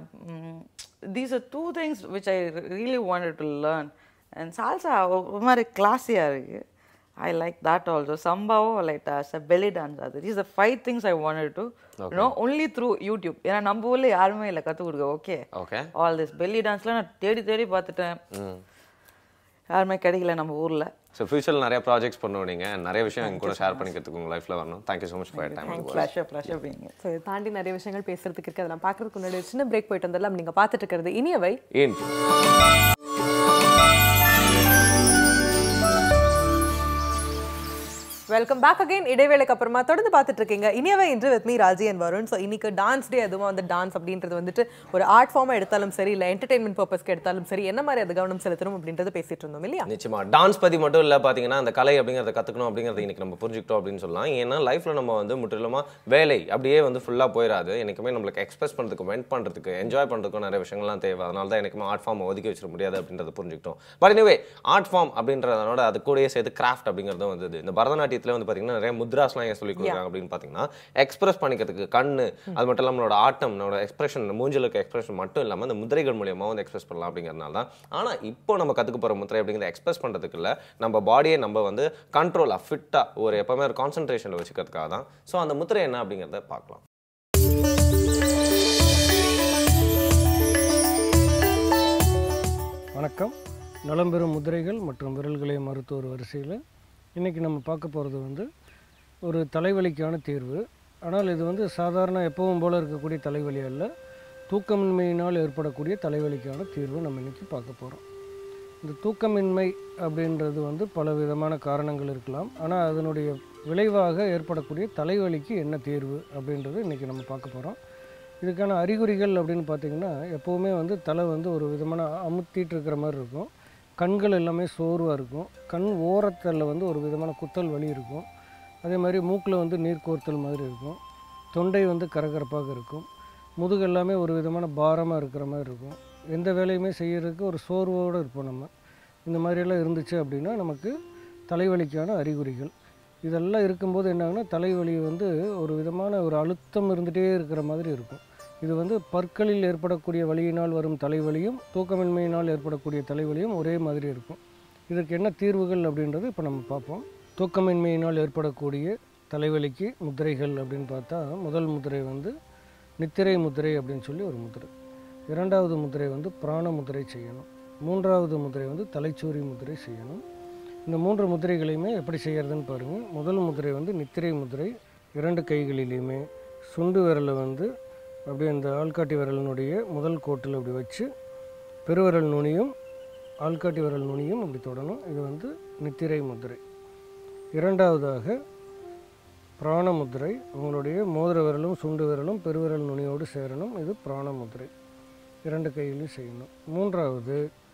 These are two things which I really wanted to learn and salsa ஒரு மாதிரி கிளாஸியாக இருக்குது ஐ லைக் தட் ஆல்சோ சம்பாவும் லைக் டாஸ் பெலி டான்ஸ் அது these are five things I wanted to know only through YouTube ஏன்னா நம்ம ஊரில் யாருமே இல்லை கற்றுக் கொடுக்க okay okay all this belly டான்ஸ்லாம் நான் தேடி தேடி பார்த்துட்டேன் ம் யாருமே கிடைக்கல நம்ம ஊரில் ஸோ ஃபியூச்சரில் நிறைய ப்ராஜெக்ட்ஸ் பண்ணுவோம் நீங்கள் நிறைய விஷயம் எங்க கூட ஷேர் பண்ணிக்கிறதுக்கு உங்கள் லைஃப்பில் வரணும் thank you so much for time pleasure pleasure பீங்க ஸோ இதை தாண்டி நிறைய விஷயங்கள் பேசுறதுக்கு இருக்கு அதெல்லாம் பார்க்கறதுக்கு முன்னாடி ஒரு சின்ன பிரேக் போயிட்டு வந்துடலாம் நீங்க பார்த்துட்டு இருக்கிறது இனியவை ஏன் வெல்கம் பேக் அகைன் இடைவேளைக்கு அப்புறமா தொடர்ந்து பார்த்துட்டு இருக்கீங்க Iniyavai Indru with me Raji and Varun so இன்னைக்கு டான்ஸ் டே அதுவும் வந்து டான்ஸ் அப்படின்றது வந்துட்டு ஒரு ஆர்ட் ஃபார்மாக எடுத்தாலும் சரி இல்லை என்டர்டைன்மெண்ட் பர்பஸ்க்கு எடுத்தாலும் சரி என்ன மாதிரி அது கவனம் செலுத்தணும் அப்படின்றது பேசிட்டு இருந்தோம் இல்லையா நிச்சயமா டான்ஸ் பத்தி மட்டும் இல்ல பாத்தீங்கன்னா அந்த கலை அப்படிங்கறத கத்துக்கணும் அப்படிங்கறத இன்னைக்கு நம்ம புரிஞ்சுக்கிட்டோம் அப்படின்னு சொல்லலாம் ஏன்னா லைஃப்ல நம்ம வந்து முற்றிலுமா வேலை அப்படியே வந்து ஃபுல்லா போயிடாது எனக்குமே நம்மளுக்கு எக்ஸ்பிரஸ் பண்றதுக்கு வெண்ட் பண்றதுக்கு என்ஜாய் பண்றதுக்கும் நிறைய விஷயங்கள்லாம் தேவை அதனால தான் எனக்குமே ஆர்ட் ஃபார்ம் ஒதுக்கி வச்சிட முடியாது அப்படின்றத புரிஞ்சுக்கிட்டோம் பட் எனிவே ஆர்ட் ஃபார்ம் அப்படின்றதோட அது கூடயே சேர்த்து கிராஃப்ட் அப்படிங்கிறதும் வந்தது இந்த பரதநாட்டியத்துல வந்து பாத்தீங்கன்னா நிறைய முத்ராஸ்லாம் ஏன் சொல்லி கொடுக்குறாங்க அப்படின்னு பாத்தீங்கன்னா எக்ஸ்பிரஸ் பண்ணிக்கிறதுக்கு கண்ணு அது மட்டும் இல்லாம நம்மளோட ஆட்டம் நம்மளோட எக்ஸ்பிரஷன் மூஞ்சில் இருக்க எக்ஸ்பிரஷன் மட்டும் இல்லாம இந்த முதிரைகள் மூலியமா வந்து எக்ஸ்பிரஸ் பண்ணலாம் அப்படிங்கிறதுனால தான் ஆனா இப்போ நம்ம கத்துக்க போற முத்திரை அப்படிங்கிறத எக்ஸ்பிரஸ் பண்றதுக்கு இல்ல நம்ம பாடியை நம்ம வந்து கண்ட்ரோலா ஃபிட்டா ஒரு எப்பவுமே ஒரு கான்சென்ட்ரேஷன்ல வச்சுக்கிறதுக்காக தான் ஸோ அந்த முத்திரை என்ன அப்படிங்கிறத பார்க்கலாம் வணக்கம் நலம்பெறும் முதிரைகள் மற்றும் விரல்களை மருத்துவர் வரிசையில் இன்றைக்கி நம்ம பார்க்க போகிறது வந்து ஒரு தலைவலிக்கான தீர்வு ஆனால் இது வந்து சாதாரண எப்பவும் போல் இருக்கக்கூடிய தலைவலி அல்ல தூக்கமின்மையினால் ஏற்படக்கூடிய தலைவலிக்கான தீர்வு நம்ம இன்றைக்கி பார்க்க போகிறோம் இந்த தூக்கமின்மை அப்படின்றது வந்து பல விதமான காரணங்கள் இருக்கலாம் ஆனால் அதனுடைய விளைவாக ஏற்படக்கூடிய தலைவலிக்கு என்ன தீர்வு அப்படின்றது இன்றைக்கி நம்ம பார்க்க போகிறோம் இதுக்கான அறிகுறிகள் அப்படின்னு பார்த்திங்கன்னா எப்போவுமே வந்து தலை வந்து ஒரு விதமான அமுத்திட்டு இருக்கிற மாதிரி இருக்கும் கண்கள் எல்லாமே சோர்வாக இருக்கும் கண் ஓரத்தில் வந்து ஒரு விதமான குத்தல் வலி இருக்கும் அதே மாதிரி மூக்கில் வந்து நீர் கோர்த்தல் மாதிரி இருக்கும் தொண்டை வந்து கரகரப்பாக இருக்கும் முதுகு எல்லாமே ஒரு விதமான பாரமாக இருக்கிற மாதிரி இருக்கும் எந்த வேலையுமே செய்யறதுக்கு ஒரு சோர்வோடு இருப்போம் நம்ம இந்த மாதிரியெல்லாம் இருந்துச்சு அப்படின்னா நமக்கு தலைவலிக்கான அறிகுறிகள் இதெல்லாம் இருக்கும்போது என்னாகுன்னா தலைவலி வந்து ஒரு விதமான ஒரு அழுத்தம் இருந்துகிட்டே இருக்கிற மாதிரி இருக்கும் இது வந்து பற்களில் ஏற்படக்கூடிய வலியினால் வரும் தலைவலியும் தூக்கமின்மையினால் ஏற்படக்கூடிய தலைவலியும் ஒரே மாதிரி இருக்கும் இதற்கு என்ன தீர்வுகள் அப்படின்றது இப்போ நம்ம பார்ப்போம் தூக்கமின்மையினால் ஏற்படக்கூடிய தலைவலிக்கு முத்திரைகள் அப்படின்னு பார்த்தா முதல் முத்திரை வந்து நித்திரை முத்திரை அப்படின்னு சொல்லி ஒரு முத்திரை இரண்டாவது முத்திரை வந்து பிராண முத்திரை செய்யணும் மூன்றாவது முத்திரை வந்து தலைச்சூரி முத்திரை செய்யணும் இந்த மூன்று முத்திரைகளையுமே எப்படி செய்யறதுன்னு பாருங்கள் முதல் முத்திரை வந்து நித்திரை முத்திரை இரண்டு கைகளிலையுமே சுண்டு விரலை வந்து அப்படியே இந்த ஆள்காட்டி விரலினுடைய முதல் கோட்டில் அப்படி வச்சு பெருவிரல் நுனியும் ஆள்காட்டி விரல் நுனியும் அப்படி தொடணும் இது வந்து நித்திரை முத்திரை இரண்டாவதாக பிராண முத்திரை உங்களுடைய மோதிர விரலும் சுண்டு விரலும் பெருவிரல் நுனியோடு சேரணும் இது பிராண முத்திரை இரண்டு கையிலையும் செய்யணும் மூன்றாவது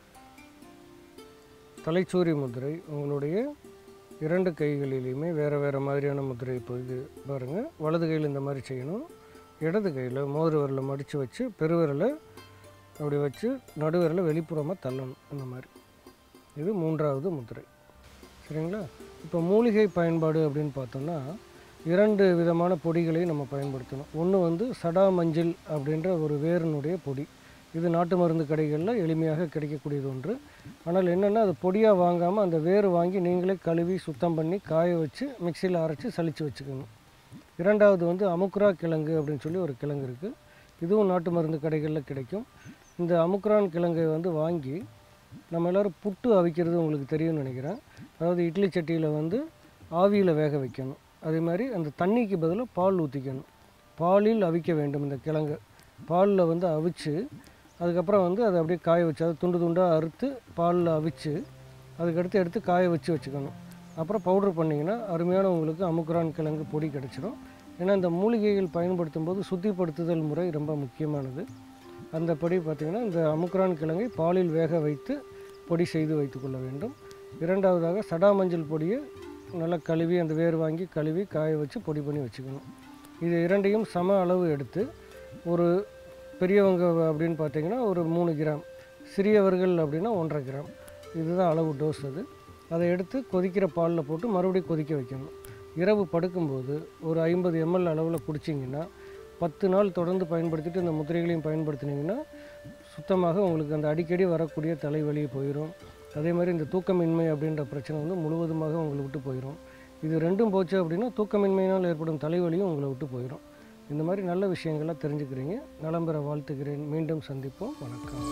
தலைச்சூரி முத்திரை உங்களுடைய இரண்டு கைகளிலையுமே வேறு வேறு மாதிரியான முத்திரை இப்போ இது பாருங்கள் வலது கையில் இந்த மாதிரி செய்யணும் இடது கையில் மோதிர விரலை மடித்து வச்சு பெருவிரலை அப்படி வச்சு நடுவிரலை வெளிப்புறமாக தள்ளணும் இந்த மாதிரி இது மூன்றாவது முத்திரை சரிங்களா இப்போ மூலிகை பயன்பாடு அப்படின்னு பார்த்தோம்னா இரண்டு விதமான பொடிகளை நம்ம பயன்படுத்தணும் ஒன்று வந்து சடா மஞ்சள் அப்படின்ற ஒரு வேரினுடைய பொடி இது நாட்டு மருந்து கடைகளில் எளிமையாக கிடைக்கக்கூடியது ஒன்று ஆனால் என்னென்னா அது பொடியாக வாங்காமல் அந்த வேர் வாங்கி நீங்களே கழுவி சுத்தம் பண்ணி காய வச்சு மிக்சியில் அரைச்சி சலிச்சு வச்சுக்கணும் இரண்டாவது வந்து அமுக்குரா கிழங்கு அப்படின்னு சொல்லி ஒரு கிழங்கு இருக்குது இதுவும் நாட்டு மருந்து கடைகளில் கிடைக்கும் இந்த அமுக்குரான் கிழங்கை வந்து வாங்கி நம்ம எல்லோரும் புட்டு அவிக்கிறது உங்களுக்கு தெரியும்னு நினைக்கிறேன் அதாவது இட்லி சட்டியில் வந்து ஆவியில் வேக வைக்கணும் அதே மாதிரி அந்த தண்ணிக்கு பதிலாக பால் ஊற்றிக்கணும் பாலில் அவிக்க வேண்டும் இந்த கிழங்கு பாலில் வந்து அவிச்சு அதுக்கப்புறம் வந்து அதை அப்படியே காய வச்சு அதை துண்டு துண்டாக அறுத்து பாலில் அவிச்சு அதுக்கடுத்து எடுத்து காய வச்சு வச்சுக்கணும் அப்புறம் பவுட்ரு பண்ணிங்கன்னா அருமையான உங்களுக்கு அமுக்குரான் கிழங்கு பொடி கிடச்சிரும் ஏன்னா இந்த மூலிகைகள் பயன்படுத்தும் போது சுத்திப்படுத்துதல் முறை ரொம்ப முக்கியமானது அந்த பொடி பார்த்திங்கன்னா இந்த அமுக்குரான் கிழங்கை பாலில் வேக வைத்து பொடி செய்து வைத்துக்கொள்ள வேண்டும் இரண்டாவதாக சடா மஞ்சள் பொடியை நல்லா கழுவி அந்த வேர் வாங்கி கழுவி காய வச்சு பொடி பண்ணி வச்சுக்கணும் இது இரண்டையும் சம அளவு எடுத்து ஒரு பெரியவங்க அப்படின்னு பார்த்தீங்கன்னா ஒரு மூணு கிராம் சிறியவர்கள் அப்படின்னா ஒன்றரை கிராம் இதுதான் அளவு டோஸ் அது அதை எடுத்து கொதிக்கிற பாலில் போட்டு மறுபடியும் கொதிக்க வைக்கணும் இரவு படுக்கும்போது ஒரு ஐம்பது எம்எல் அளவில் குடிச்சிங்கன்னா பத்து நாள் தொடர்ந்து பயன்படுத்திட்டு இந்த முத்திரைகளையும் பயன்படுத்தினீங்கன்னா சுத்தமாக உங்களுக்கு அந்த அடிக்கடி வரக்கூடிய தலைவலி போயிடும் அதே மாதிரி இந்த தூக்கமின்மை அப்படின்ற பிரச்சனை வந்து முழுவதுமாக உங்களை விட்டு போயிடும் இது ரெண்டும் போச்சு அப்படின்னா தூக்கமின்மையினால் ஏற்படும் தலைவலியும் உங்களை விட்டு போயிடும் இந்த மாதிரி நல்ல விஷயங்கள்லாம் தெரிஞ்சுக்கிறீங்க நலம் பெற வாழ்த்துக்கிறேன் மீண்டும் சந்திப்போம் வணக்கம்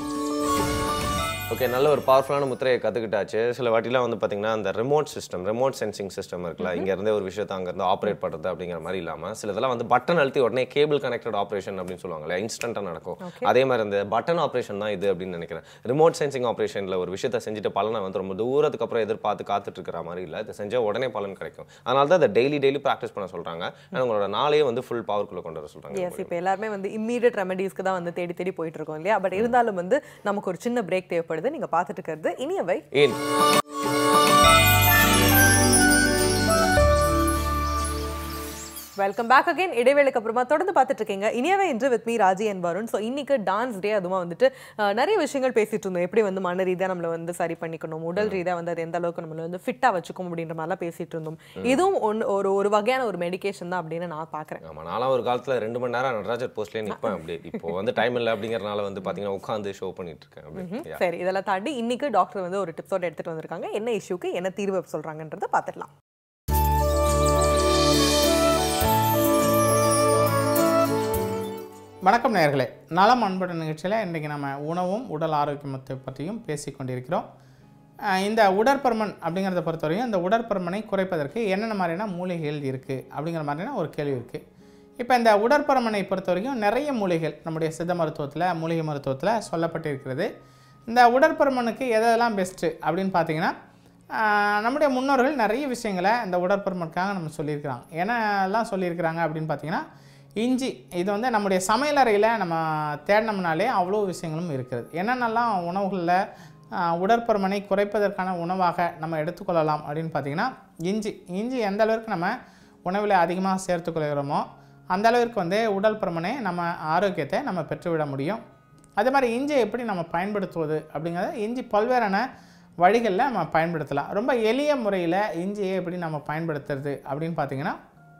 ஓகே நல்ல ஒரு பவர்ஃபுல்லான முத்திரையை கற்றுக்கிட்டாச்சு சில வாட்டிலாம் வந்து பார்த்தீங்கன்னா அந்த remote system remote sensing system இருக்குல்ல இங்க இருந்தே ஒரு விஷயத்தை அங்கேருந்து ஆப்ரேட் பண்ணுறது அப்படிங்கிற மாதிரி இல்லாமல் சில இதெல்லாம் வந்து பட்டன் அழுத்தி உடனே கேபிள் கனெக்டட் ஆப்ரேஷன் அப்படின்னு சொல்லுவாங்கல்ல இன்ஸ்டண்ட்டாக நடக்கும் அதே மாதிரி அந்த பட்டன் ஆப்ரேஷன் தான் இது அப்படின்னு நினைக்கிறேன் ரிமோட் சென்சிங் ஆப்ரேஷனில் ஒரு விஷயத்தை செஞ்சுட்டு பலனை வந்து ரொம்ப தூரத்துக்கு அப்புறம் எதிர்பார்த்து காத்துட்டு இருக்கிற மாதிரி இல்லை இதை செஞ்சால் உடனே பலன் கிடைக்கும் அதனால தான் அதை டெய்லி டெய்லி ப்ராக்டிஸ் பண்ண சொல்கிறாங்க உங்களோட நாளையே வந்து ஃபுல் பவர்க்குள்ளே கொண்டு வர சொல்கிறாங்க எஸ் இப்போ எல்லாருமே வந்து இம்மீடியட் ரெமெடிஸ்க்கு தான் வந்து தேடி தேடி போயிட்டு இருக்கோம் இல்லையா பட் இருந்தாலும் வந்து நமக்கு ஒரு சின்ன பிரேக் தேவைப்படுது நீங்க பார்த்துட்டு இருக்கிறது இனியவை ஏன் வெல்கம் பேக் அகைன் இடைவேளைக்கு அப்புறமா தொடர்ந்து பார்த்துட்டு இருக்கீங்க Iniyavai Indru with me Raji and Varun so இன்னைக்கு டான்ஸ் டே அதுவும் வந்துட்டு அஹ், நிறைய விஷயங்கள் பேசிட்டு இருந்தோம் எப்படி வந்து மன ரீதியாக நம்மளை வந்து சரி பண்ணிக்கணும் உடல் ரீதியாக வந்து அது எந்த அளவுக்கு நம்மளை வந்து ஃபிட்டாக வச்சுக்கணும் அப்படின்ற மாதிரிலாம் பேசிட்டு இருந்தோம் இதுவும் ஒன்று ஒரு ஒரு வகையான ஒரு மெடிகேஷன் தான் அப்படின்னு நான் பார்க்குறேன் ஆமா நான்லாம் ஒரு காலத்துல ரெண்டு மணி நேரம் நடராஜர் போஸ்ட்லேயே நிற்பேன் அப்படி இப்போ வந்து டைம் இல்லை அப்படிங்கறனால வந்து பார்த்தீங்கன்னா உட்காந்து ஷோ பண்ணிட்டு இருக்கேன் அப்படி Yeah. சரி இதெல்லாம் தாண்டி இன்னைக்கு டாக்டர் வந்து ஒரு டிப்ஸோட எடுத்துட்டு வந்திருக்காங்க என்ன இஷ்யூக்கு என்ன தீர்வு சொல்றாங்கன்றதை பார்த்துடலாம் வணக்கம் நேயர்களே நலம் அன்புடன் நிகழ்ச்சியில் இன்றைக்கி நம்ம உணவும் உடல் ஆரோக்கியத்தை பற்றியும் பேசிக் கொண்டிருக்கிறோம் அஹ் இந்த உடற்பருமன் அப்படிங்கிறத பொறுத்தவரையும் இந்த உடற்பருமனை குறைப்பதற்கு என்னென்ன மாதிரியான மூலிகைகள் இருக்குது அப்படிங்கிற மாதிரியான ஒரு கேள்வி இருக்குது இப்போ இந்த உடற்பருமனை பொறுத்த வரைக்கும் நிறைய மூலிகைகள் நம்முடைய சித்த மருத்துவத்தில் மூலிகை மருத்துவத்தில் சொல்லப்பட்டிருக்கிறது இந்த உடற்பருமனுக்கு எதெல்லாம் பெஸ்ட்டு அப்படின்னு பார்த்தீங்கன்னா ஆஹ், நம்முடைய முன்னோர்கள் நிறைய விஷயங்களை இந்த உடற்பருமனுக்காக நம்ம சொல்லியிருக்கிறாங்க என்னெல்லாம் சொல்லியிருக்கிறாங்க அப்படின்னு பார்த்தீங்கன்னா இஞ்சி இது வந்து நம்முடைய சமையலறையில் நம்ம தேடினோம்னாலே அவ்வளோ விஷயங்களும் இருக்கிறது என்னென்னலாம் உணவுகளில் ஆஹ், உடற்பருமனை குறைப்பதற்கான உணவாக நம்ம எடுத்துக்கொள்ளலாம் அப்படின்னு பார்த்தீங்கன்னா இஞ்சி இஞ்சி எந்த அளவுக்கு நம்ம உணவில் அதிகமாக சேர்த்துக்கொள்கிறோமோ அந்த அளவிற்கு வந்து உடல் பருமனை நம்ம ஆரோக்கியத்தை நம்ம பெற்றுவிட முடியும் அதே மாதிரி இஞ்சியை எப்படி நம்ம பயன்படுத்துவது அப்படிங்கிறத இஞ்சி பல்வேறான வழிகளில் நம்ம பயன்படுத்தலாம் ரொம்ப எளிய முறையில் இஞ்சியை எப்படி நம்ம பயன்படுத்துறது அப்படின்னு பார்த்தீங்கன்னா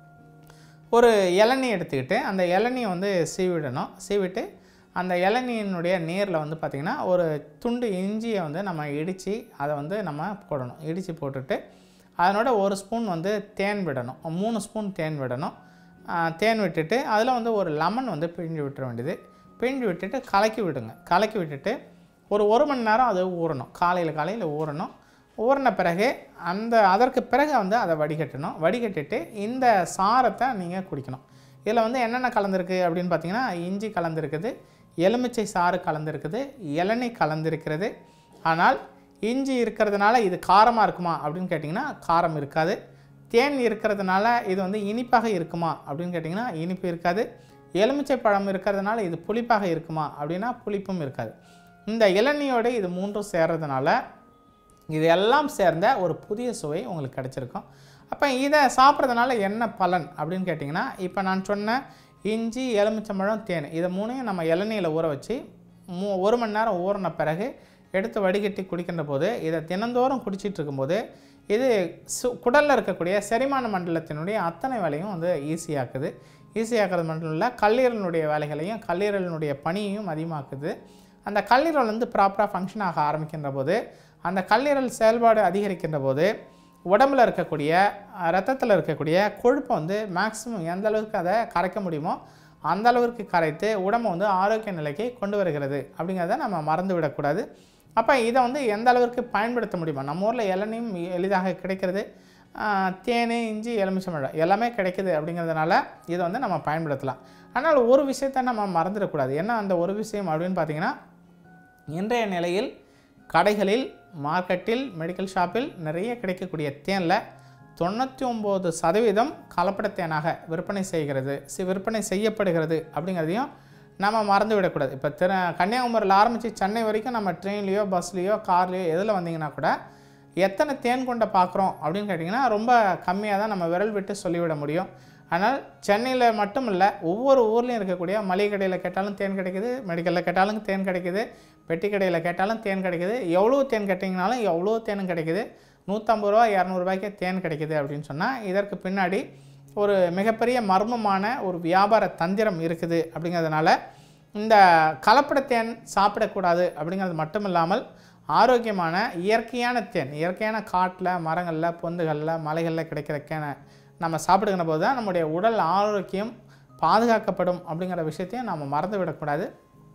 ஒரு இளநீ எடுத்துக்கிட்டு அந்த இளநியை வந்து சீவிடணும் சீவிட்டு அந்த இளநியினுடைய நீரில் வந்து பார்த்திங்கன்னா ஒரு துண்டு இஞ்சியை வந்து நம்ம இடித்து அதை வந்து நம்ம போடணும் இடித்து போட்டுட்டு அதனோட ஒரு ஸ்பூன் வந்து தேன் விடணும் மூணு ஸ்பூன் தேன் விடணும் ஆஹ் தேன் விட்டுட்டு அதில் வந்து ஒரு லெமன் வந்து பிழிஞ்சு விட்டுற வேண்டியது பிழிஞ்சு விட்டுட்டு கலக்கி விடுங்க கலக்கி விட்டுட்டு ஒரு ஒரு மணி நேரம் அது ஊறணும் காலையில் காலையில் ஊறணும் ஊறின பிறகு அந்த அதற்கு பிறகு வந்து அதை வடிகட்டணும் வடிகட்டிட்டு இந்த சாரத்தை நீங்கள் குடிக்கணும் இதில் வந்து என்னென்ன கலந்துருக்கு அப்படின்னு பார்த்தீங்கன்னா இஞ்சி கலந்துருக்குது எலுமிச்சை சாறு கலந்துருக்குது இளநீ கலந்துருக்கிறது ஆனால் இஞ்சி இருக்கிறதுனால இது காரமாக இருக்குமா அப்படின்னு கேட்டிங்கன்னா காரம் இருக்காது தேன் இருக்கிறதுனால இது வந்து இனிப்பாக இருக்குமா அப்படின்னு கேட்டிங்கன்னா இனிப்பு இருக்காது எலுமிச்சை பழம் இருக்கிறதுனால இது புளிப்பாக இருக்குமா அப்படின்னா புளிப்பும் இருக்காது இந்த இளநியோடு இது மூன்றும் சேர்றதுனால இது எல்லாம் சேர்ந்த ஒரு புதிய சுவை உங்களுக்கு கிடச்சிருக்கும் அப்போ இதை சாப்பிட்றதுனால என்ன பலன் அப்படின்னு கேட்டிங்கன்னா இப்போ நான் சொன்ன இஞ்சி எலுமிச்சம்பழம் தேன் இதை மூணையும் நம்ம இளநீயில் ஊற வச்சு மூ ஒரு மணி நேரம் ஊறின பிறகு எடுத்து வடிகட்டி குடிக்கின்ற போது இதை தினந்தோறும் குடிச்சிட்டு இருக்கும்போது இது சு குடலில் இருக்கக்கூடிய செரிமான மண்டலத்தினுடைய அத்தனை வேலையும் வந்து ஈஸியாக்குது ஈஸியாக்குறது மட்டும் இல்லை கல்லீரலினுடைய வேலைகளையும் கல்லீரலினுடைய பணியையும் அதிகமாக்குது அந்த கல்லீரல் வந்து ப்ராப்பராக ஃபங்க்ஷன் ஆக ஆரம்பிக்கின்ற போது அந்த கல்லீரல் செயல்பாடு அதிகரிக்கின்ற போது உடம்புல இருக்கக்கூடிய ரத்தத்தில் இருக்கக்கூடிய கொழுப்பை வந்து மேக்ஸிமம் எந்த அளவுக்கு அதை கரைக்க முடியுமோ அந்த அளவிற்கு கரைத்து உடம்பை வந்து ஆரோக்கிய நிலைக்கு கொண்டு வருகிறது அப்படிங்கிறத நம்ம மறந்து விடக்கூடாது அப்போ இதை வந்து எந்த அளவிற்கு பயன்படுத்த முடியுமா நம்ம ஊரில் இளநியும் எளிதாக கிடைக்கிறது ஆஹ், தேன் இஞ்சி எலுமிச்சம்பழம் எல்லாமே கிடைக்குது அப்படிங்கிறதுனால இதை வந்து நம்ம பயன்படுத்தலாம் ஆனால் ஒரு விஷயத்தை நம்ம மறந்துடக்கூடாது என்ன அந்த ஒரு விஷயம் அப்படின்னு பார்த்தீங்கன்னா இன்றைய நிலையில் கடைகளில் மார்க்கெட்டில் மெடிக்கல் ஷாப்பில் நிறைய கிடைக்கக்கூடிய தேனில் தொண்ணூற்றி ஒம்பது சதவீதம் கலப்பட தேனாக விற்பனை செய்கிறது சி- விற்பனை செய்யப்படுகிறது அப்படிங்கிறதையும் நம்ம மறந்து விடக்கூடாது இப்போ திரு கன்னியாகுமரியில் ஆரம்பித்து சென்னை வரைக்கும் நம்ம ட்ரெயின்லேயோ பஸ்லேயோ கார்லேயோ எதில் வந்தீங்கன்னா கூட எத்தனை தேன் கொண்ட பார்க்குறோம் அப்படின்னு கேட்டிங்கன்னா ரொம்ப கம்மியாக தான் நம்ம விரல் விட்டு சொல்லிவிட முடியும் ஆனால் சென்னையில் மட்டும் இல்லை ஒவ்வொரு ஊர்லேயும் இருக்கக்கூடிய மளிகை கடையில் கேட்டாலும் தேன் கிடைக்குது மெடிக்கலில் கேட்டாலும் தேன் கிடைக்குது பெட்டி கடையில் கேட்டாலும் தேன் கிடைக்குது எவ்வளோ தேன் கேட்டிங்கனாலும் எவ்வளோ தேனும் கிடைக்குது நூற்றம்பது ரூபா இரநூறுபாய்க்கே தேன் கிடைக்குது அப்படின்னு சொன்னால் இதற்கு பின்னாடி ஒரு மிகப்பெரிய மர்மமான ஒரு வியாபார தந்திரம் இருக்குது அப்படிங்கிறதுனால இந்த கலப்பட தேன் சாப்பிடக்கூடாது அப்படிங்கிறது மட்டும் இல்லாமல் ஆரோக்கியமான இயற்கையான தேன் இயற்கையான காட்டில் மரங்களில் பொந்துகளில் மலைகளில் கிடைக்கிற கேனை நம்ம சாப்பிடுகிற போது தான் நம்முடைய உடல் ஆரோக்கியம் பாதுகாக்கப்படும் அப்படிங்கிற விஷயத்தையும் நம்ம மறந்து விடக்கூடாது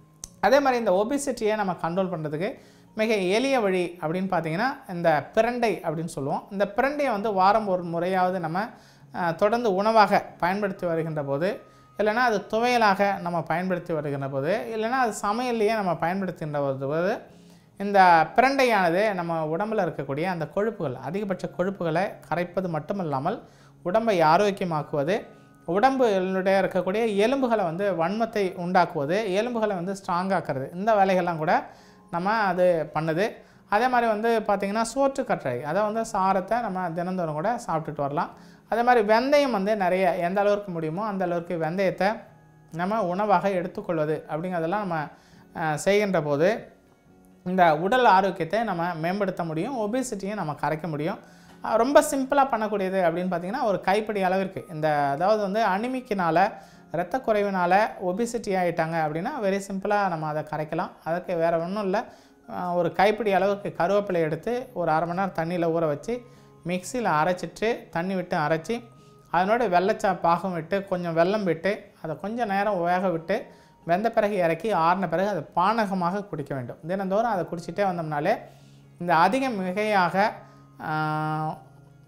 அதே மாதிரி இந்த ஒபிசிட்டியை நம்ம கண்ட்ரோல் பண்ணுறதுக்கு மிக எளிய வழி அப்படின்னு பார்த்தீங்கன்னா இந்த பிரண்டை அப்படின்னு சொல்லுவோம் இந்த பிரண்டையை வந்து வாரம் ஒரு முறையாவது நம்ம அஹ், தொடர்ந்து உணவாக பயன்படுத்தி வருகின்ற போது இல்லைன்னா அது துவையலாக நம்ம பயன்படுத்தி வருகின்ற போது இல்லைன்னா அது சமையல்லையே நம்ம பயன்படுத்துகின்ற போது இந்த பிரண்டையானது நம்ம உடம்பில் இருக்கக்கூடிய அந்த கொழுப்புகள் அதிகபட்ச கொழுப்புகளை கரைப்பது மட்டுமல்லாமல் உடம்பை ஆரோக்கியமாக்குவது உடம்புடைய இருக்கக்கூடிய எலும்புகளை வந்து வன்மத்தை உண்டாக்குவது எலும்புகளை வந்து ஸ்ட்ராங்காக்குறது இந்த வேலைகள்லாம் கூட நம்ம அது பண்ணுது அதே மாதிரி வந்து பார்த்திங்கன்னா சோற்றுக்கற்றை அதை வந்து சாரத்தை நம்ம தினந்தோறும் கூட சாப்பிட்டுட்டு வரலாம் அதே மாதிரி வெந்தயம் வந்து நிறைய எந்த அளவுக்கு முடியுமோ அந்த அளவுக்கு வெந்தயத்தை நம்ம உணவாக எடுத்துக்கொள்வது அப்படிங்கிறதெல்லாம் நம்ம அஹ், செய்கின்ற போது இந்த உடல் ஆரோக்கியத்தை நம்ம மேம்படுத்த முடியும் ஒபிசிட்டியும் நம்ம கரைக்க முடியும் அஹ் ரொம்ப சிம்பிளாக பண்ணக்கூடியது அப்படின்னு பார்த்தீங்கன்னா ஒரு கைப்பிடி அளவிற்கு இந்த அதாவது வந்து அனிமிக்கினால இரத்த குறைவினால ஒபிசிட்டி ஆகிட்டாங்க அப்படின்னா வெரி சிம்பிளாக நம்ம அதை கரைக்கலாம் அதுக்கு வேறு ஒன்றும் இல்லை அஹ் ஒரு கைப்பிடி அளவுக்கு கருவேப்பிலை எடுத்து ஒரு அரை மணி நேரம் தண்ணியில் ஊற வச்சு மிக்சியில் அரைச்சிட்டு தண்ணி விட்டு அரைச்சி அதனோட வெள்ளச்சா பாகம் விட்டு கொஞ்சம் வெல்லம் விட்டு அதை கொஞ்சம் நேரம் வேக விட்டு வெந்த பிறகு இறக்கி ஆறின பிறகு அதை பானகமாக குடிக்க வேண்டும் தினந்தோறும் அதை குடிச்சிட்டே வந்தோம்னாலே இந்த அதிக மிகையாக ஆஹ்,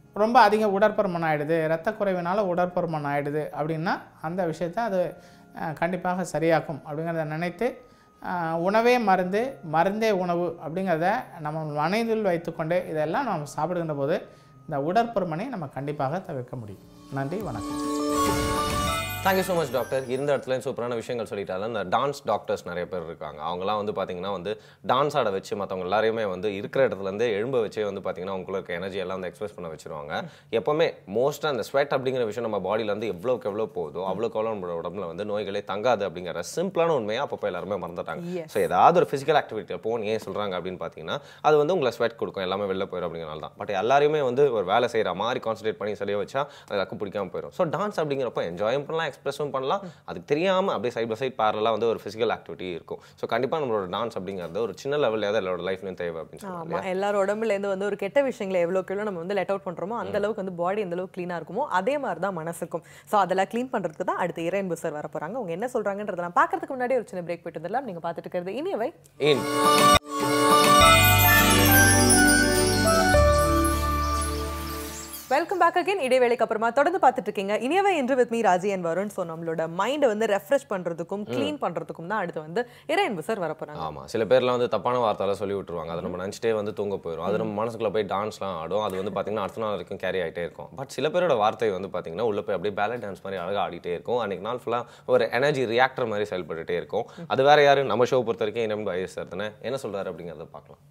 ரொம்ப அதிக உடற்பருமன் ஆயிடுது இரத்த குறைவினால உடற்பருமன் ஆயிடுது அப்படின்னா அந்த விஷயத்தை அது அஹ், கண்டிப்பாக சரியாக்கும் அப்படிங்கிறத நினைத்து அஹ், உணவே மருந்து மருந்தே உணவு அப்படிங்கிறத நம்ம மனதில் வைத்துக்கொண்டு இதெல்லாம் நம்ம சாப்பிடுகின்ற போது இந்த உடற்பருமனை நம்ம கண்டிப்பாக தவிர்க்க முடியும் நன்றி வணக்கம் தேங்க்யூ ஸோ மச் டாக்டர் இருந்த இடத்துலையும் சூப்பரான விஷயங்கள் சொல்லிட்டால இந்த டான்ஸ் டாக்டர்ஸ் நிறைய பேர் இருக்காங்க அவங்கலாம் வந்து பார்த்தீங்கன்னா வந்து டான்ஸ் ஆட வச்சு மற்றவங்க எல்லாரையுமே வந்து இருக்கிற இடத்துலேருந்து எழும்ப வச்சே வந்து பார்த்தீங்கன்னா உங்களுக்கு எனர்ஜி எல்லாம் வந்து எக்ஸ்பிரஸ் பண்ண வச்சிருவாங்க எப்போவுமே மோஸ்ட்டாக அந்த ஸ்வெட் அப்படிங்கிற விஷயம் நம்ம பாடியில வந்து எவ்வளோக்கு எவ்வளோ போகுதோ அவ்வளோக்கு எவ்வளோ நம்மளோட உடம்புல வந்து நோய்களே தங்காது அப்படிங்கிற சிம்பிளான உண்மையை அப்பப்போ எல்லாருமே மறந்துட்டாங்க ஸோ ஏதாவது ஒரு ஃபிசிக்கல் ஆக்டிவிட்டி போகணும் ஏன் சொல்கிறாங்க அப்படின்னு பார்த்தீங்கன்னா அது வந்து உங்களை ஸ்வெட் கொடுக்கும் எல்லாமே வெளில போயிடும் அப்படிங்கிறனால தான் பட் எல்லாரையுமே வந்து ஒரு வேலை செய்கிற மாதிரி கான்சன்ட்ரேட் பண்ணி சரியாக வச்சா அது எல்லாருக்கும் பிடிக்காம போயிடும் ஸோ டான்ஸ் அப்படிங்கிறப்ப என்ஜாயும் பண்ணலாம் எக்ஸ்பிரஸும் பண்ணலாம் அதுக்கு தெரியாமல் அப்படியே சைட் பை சைட் பேரலாக வந்து ஒரு ஃபிசிக்கல் ஆக்டிவிட்டி இருக்கும் ஸோ கண்டிப்பாக நம்மளோட டான்ஸ் அப்படிங்கிறது ஒரு சின்ன லெவலில் எல்லாரோட லைஃப்லையும் தேவை அப்படின்னு சொல்லுவாங்க ஆமா எல்லார் உடம்புல இருந்து வந்து ஒரு கெட்ட விஷயங்களை எவ்வளோக்கு எவ்வளோ நம்ம வந்து லெட் அவுட் பண்றோமோ அந்த அளவுக்கு வந்து பாடி எந்த அளவுக்கு க்ளீனா இருக்குமோ அதே மாதிரி தான் மனசுக்கும் ஸோ அதெல்லாம் க்ளீன் பண்றதுக்கு தான் அடுத்து இறையன்பு சார் வர போறாங்க அவங்க என்ன சொல்றாங்கன்றதெல்லாம் பார்க்கறதுக்கு முன்னாடி ஒரு சின்ன பிரேக் போயிட்டு வந்துடலாம் நீங்க பார்த்துட்டு இருக்கிறது இனியவை ஏன் வெல்கம் பேக் அகைன் இடைவேளைக்கு அப்புறமா தொடர்ந்து பார்த்துட்டு இருக்கீங்க Iniyavai Indru with me Raji and Varun so நம்மளோட மைண்டை வந்து ரெஃப்ரெஷ் பண்றதுக்கும் க்ளீன் பண்றதுக்கும் தான் அடுத்து வந்து இறையன்பு சார் வர போறாங்க ஆமா சில பேர்லாம் வந்து தப்பான வார்த்தைலாம் சொல்லி விட்டுருவாங்க அதை நம்ம நினச்சிட்டே வந்து தூங்க போயிடும் அது நம்ம மனசுக்குள்ள போய் டான்ஸ்லாம் ஆடும் அது வந்து பார்த்தீங்கன்னா அடுத்த நாள் வரைக்கும் கேரி ஆகிட்டே இருக்கும் பட் சில பேரோட வார்த்தை வந்து பார்த்தீங்கன்னா உள்ள போய் அப்படியே பேலட் டான்ஸ் மாதிரி அழகாக ஆடிட்டே இருக்கும் அன்னைக்கு நாள் ஃபுல்லாக ஒரு எனர்ஜி ரியாக்டர் மாதிரி செயல்பட்டுட்டே இருக்கும் அது வேற யாரு நம்ம ஷோ பொறுத்த வரைக்கும் என்ன ஐஎஸ் சார் தானே என்ன சொல்றாரு அப்படிங்கிறத பார்க்கலாம்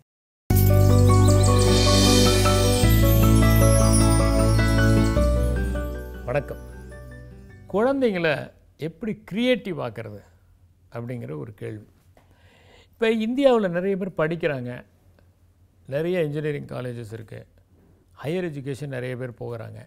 வணக்கம் குழந்தைங்களை எப்படி க்ரியேட்டிவ் ஆக்கிறது அப்படிங்கிற ஒரு கேள்வி இப்போ இந்தியாவில் நிறைய பேர் படிக்கிறாங்க நிறைய இன்ஜினியரிங் காலேஜஸ் இருக்குது ஹையர் எஜுகேஷன் நிறைய பேர் போகிறாங்க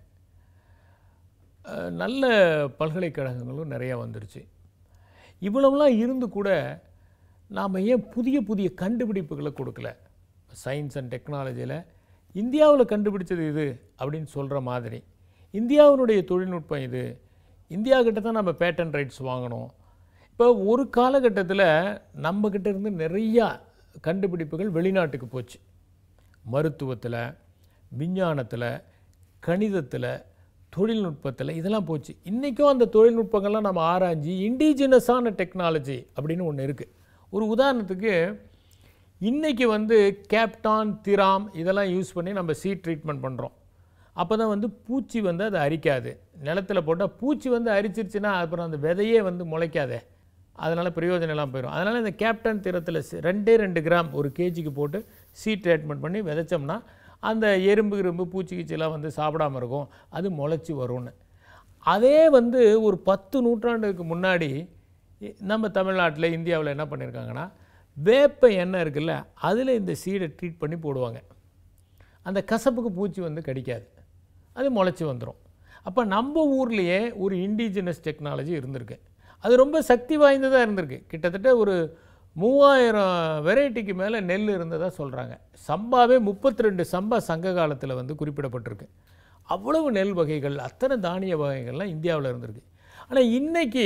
அஹ், நல்ல பல்கலைக்கழகங்களும் நிறையா வந்துருச்சு இவ்வளவுலாம் இருந்து கூட நாம் ஏன் புதிய புதிய கண்டுபிடிப்புகளை கொடுக்கல சயின்ஸ் அண்ட் டெக்னாலஜியில் இந்தியாவில் கண்டுபிடிச்சது இது அப்படின்னு சொல்கிற மாதிரி இந்தியாவினுடைய தொழில்நுட்பம் இது இந்தியா கிட்ட தான் நம்ம பேட்டன் ரைட்ஸ் வாங்கணும் இப்போ ஒரு காலகட்டத்தில் நம்மக்கிட்ட இருந்து நிறையா கண்டுபிடிப்புகள் வெளிநாட்டுக்கு போச்சு மருத்துவத்தில் விஞ்ஞானத்தில் கணிதத்தில் தொழில்நுட்பத்தில் இதெல்லாம் போச்சு இன்றைக்கும் அந்த தொழில்நுட்பங்கள்லாம் நம்ம ஆராய்ஞ்சி இண்டிஜினஸான டெக்னாலஜி அப்படின்னு ஒன்று இருக்குது ஒரு உதாரணத்துக்கு இன்றைக்கி வந்து கேப்டான் திராம் இதெல்லாம் யூஸ் பண்ணி நம்ம சீட் ட்ரீட்மெண்ட் பண்ணுறோம் அப்போ தான் வந்து பூச்சி வந்து அதை அரிக்காது நிலத்துல போட்டால் பூச்சி வந்து அரிச்சிருச்சுன்னா அப்புறம் அந்த விதையே வந்து முளைக்காதே அதனால் பிரயோஜனம் எல்லாம் போயிடும் அதனால் இந்த கேப்டன் திரத்தில் ரெண்டே ரெண்டு கிராம் ஒரு கேஜிக்கு போட்டு சீட் ட்ரீட்மெண்ட் பண்ணி விதைச்சோம்னா அந்த எறும்பு கிரும்பு பூச்சி கீச்சிலாம் வந்து சாப்பிடாம இருக்கும் அது முளைச்சி வரும்னு அதே வந்து ஒரு பத்து நூற்றாண்டுக்கு முன்னாடி இ- நம்ம தமிழ்நாட்டில் இந்தியாவில் என்ன பண்ணியிருக்காங்கன்னா வேப்ப எண்ணெய் இருக்குல்ல அதில் இந்த சீடை ட்ரீட் பண்ணி போடுவாங்க அந்த கசப்புக்கு பூச்சி வந்து கடிக்காது அது முளைச்சி வந்துடும் அப்போ நம்ம ஊர்லேயே ஒரு இண்டிஜினஸ் டெக்னாலஜி இருந்திருக்கு அது ரொம்ப சக்தி வாய்ந்ததாக இருந்திருக்கு கிட்டத்தட்ட ஒரு மூவாயிரம் வெரைட்டிக்கு மேலே நெல் இருந்ததாக சொல்கிறாங்க சம்பாவே முப்பத்தி ரெண்டு சம்பா சங்க காலத்தில் வந்து குறிப்பிடப்பட்டிருக்கு அவ்வளவு நெல் வகைகள் அத்தனை தானிய வகைகள்லாம் இந்தியாவில் இருந்திருக்கு ஆனால் இன்னைக்கு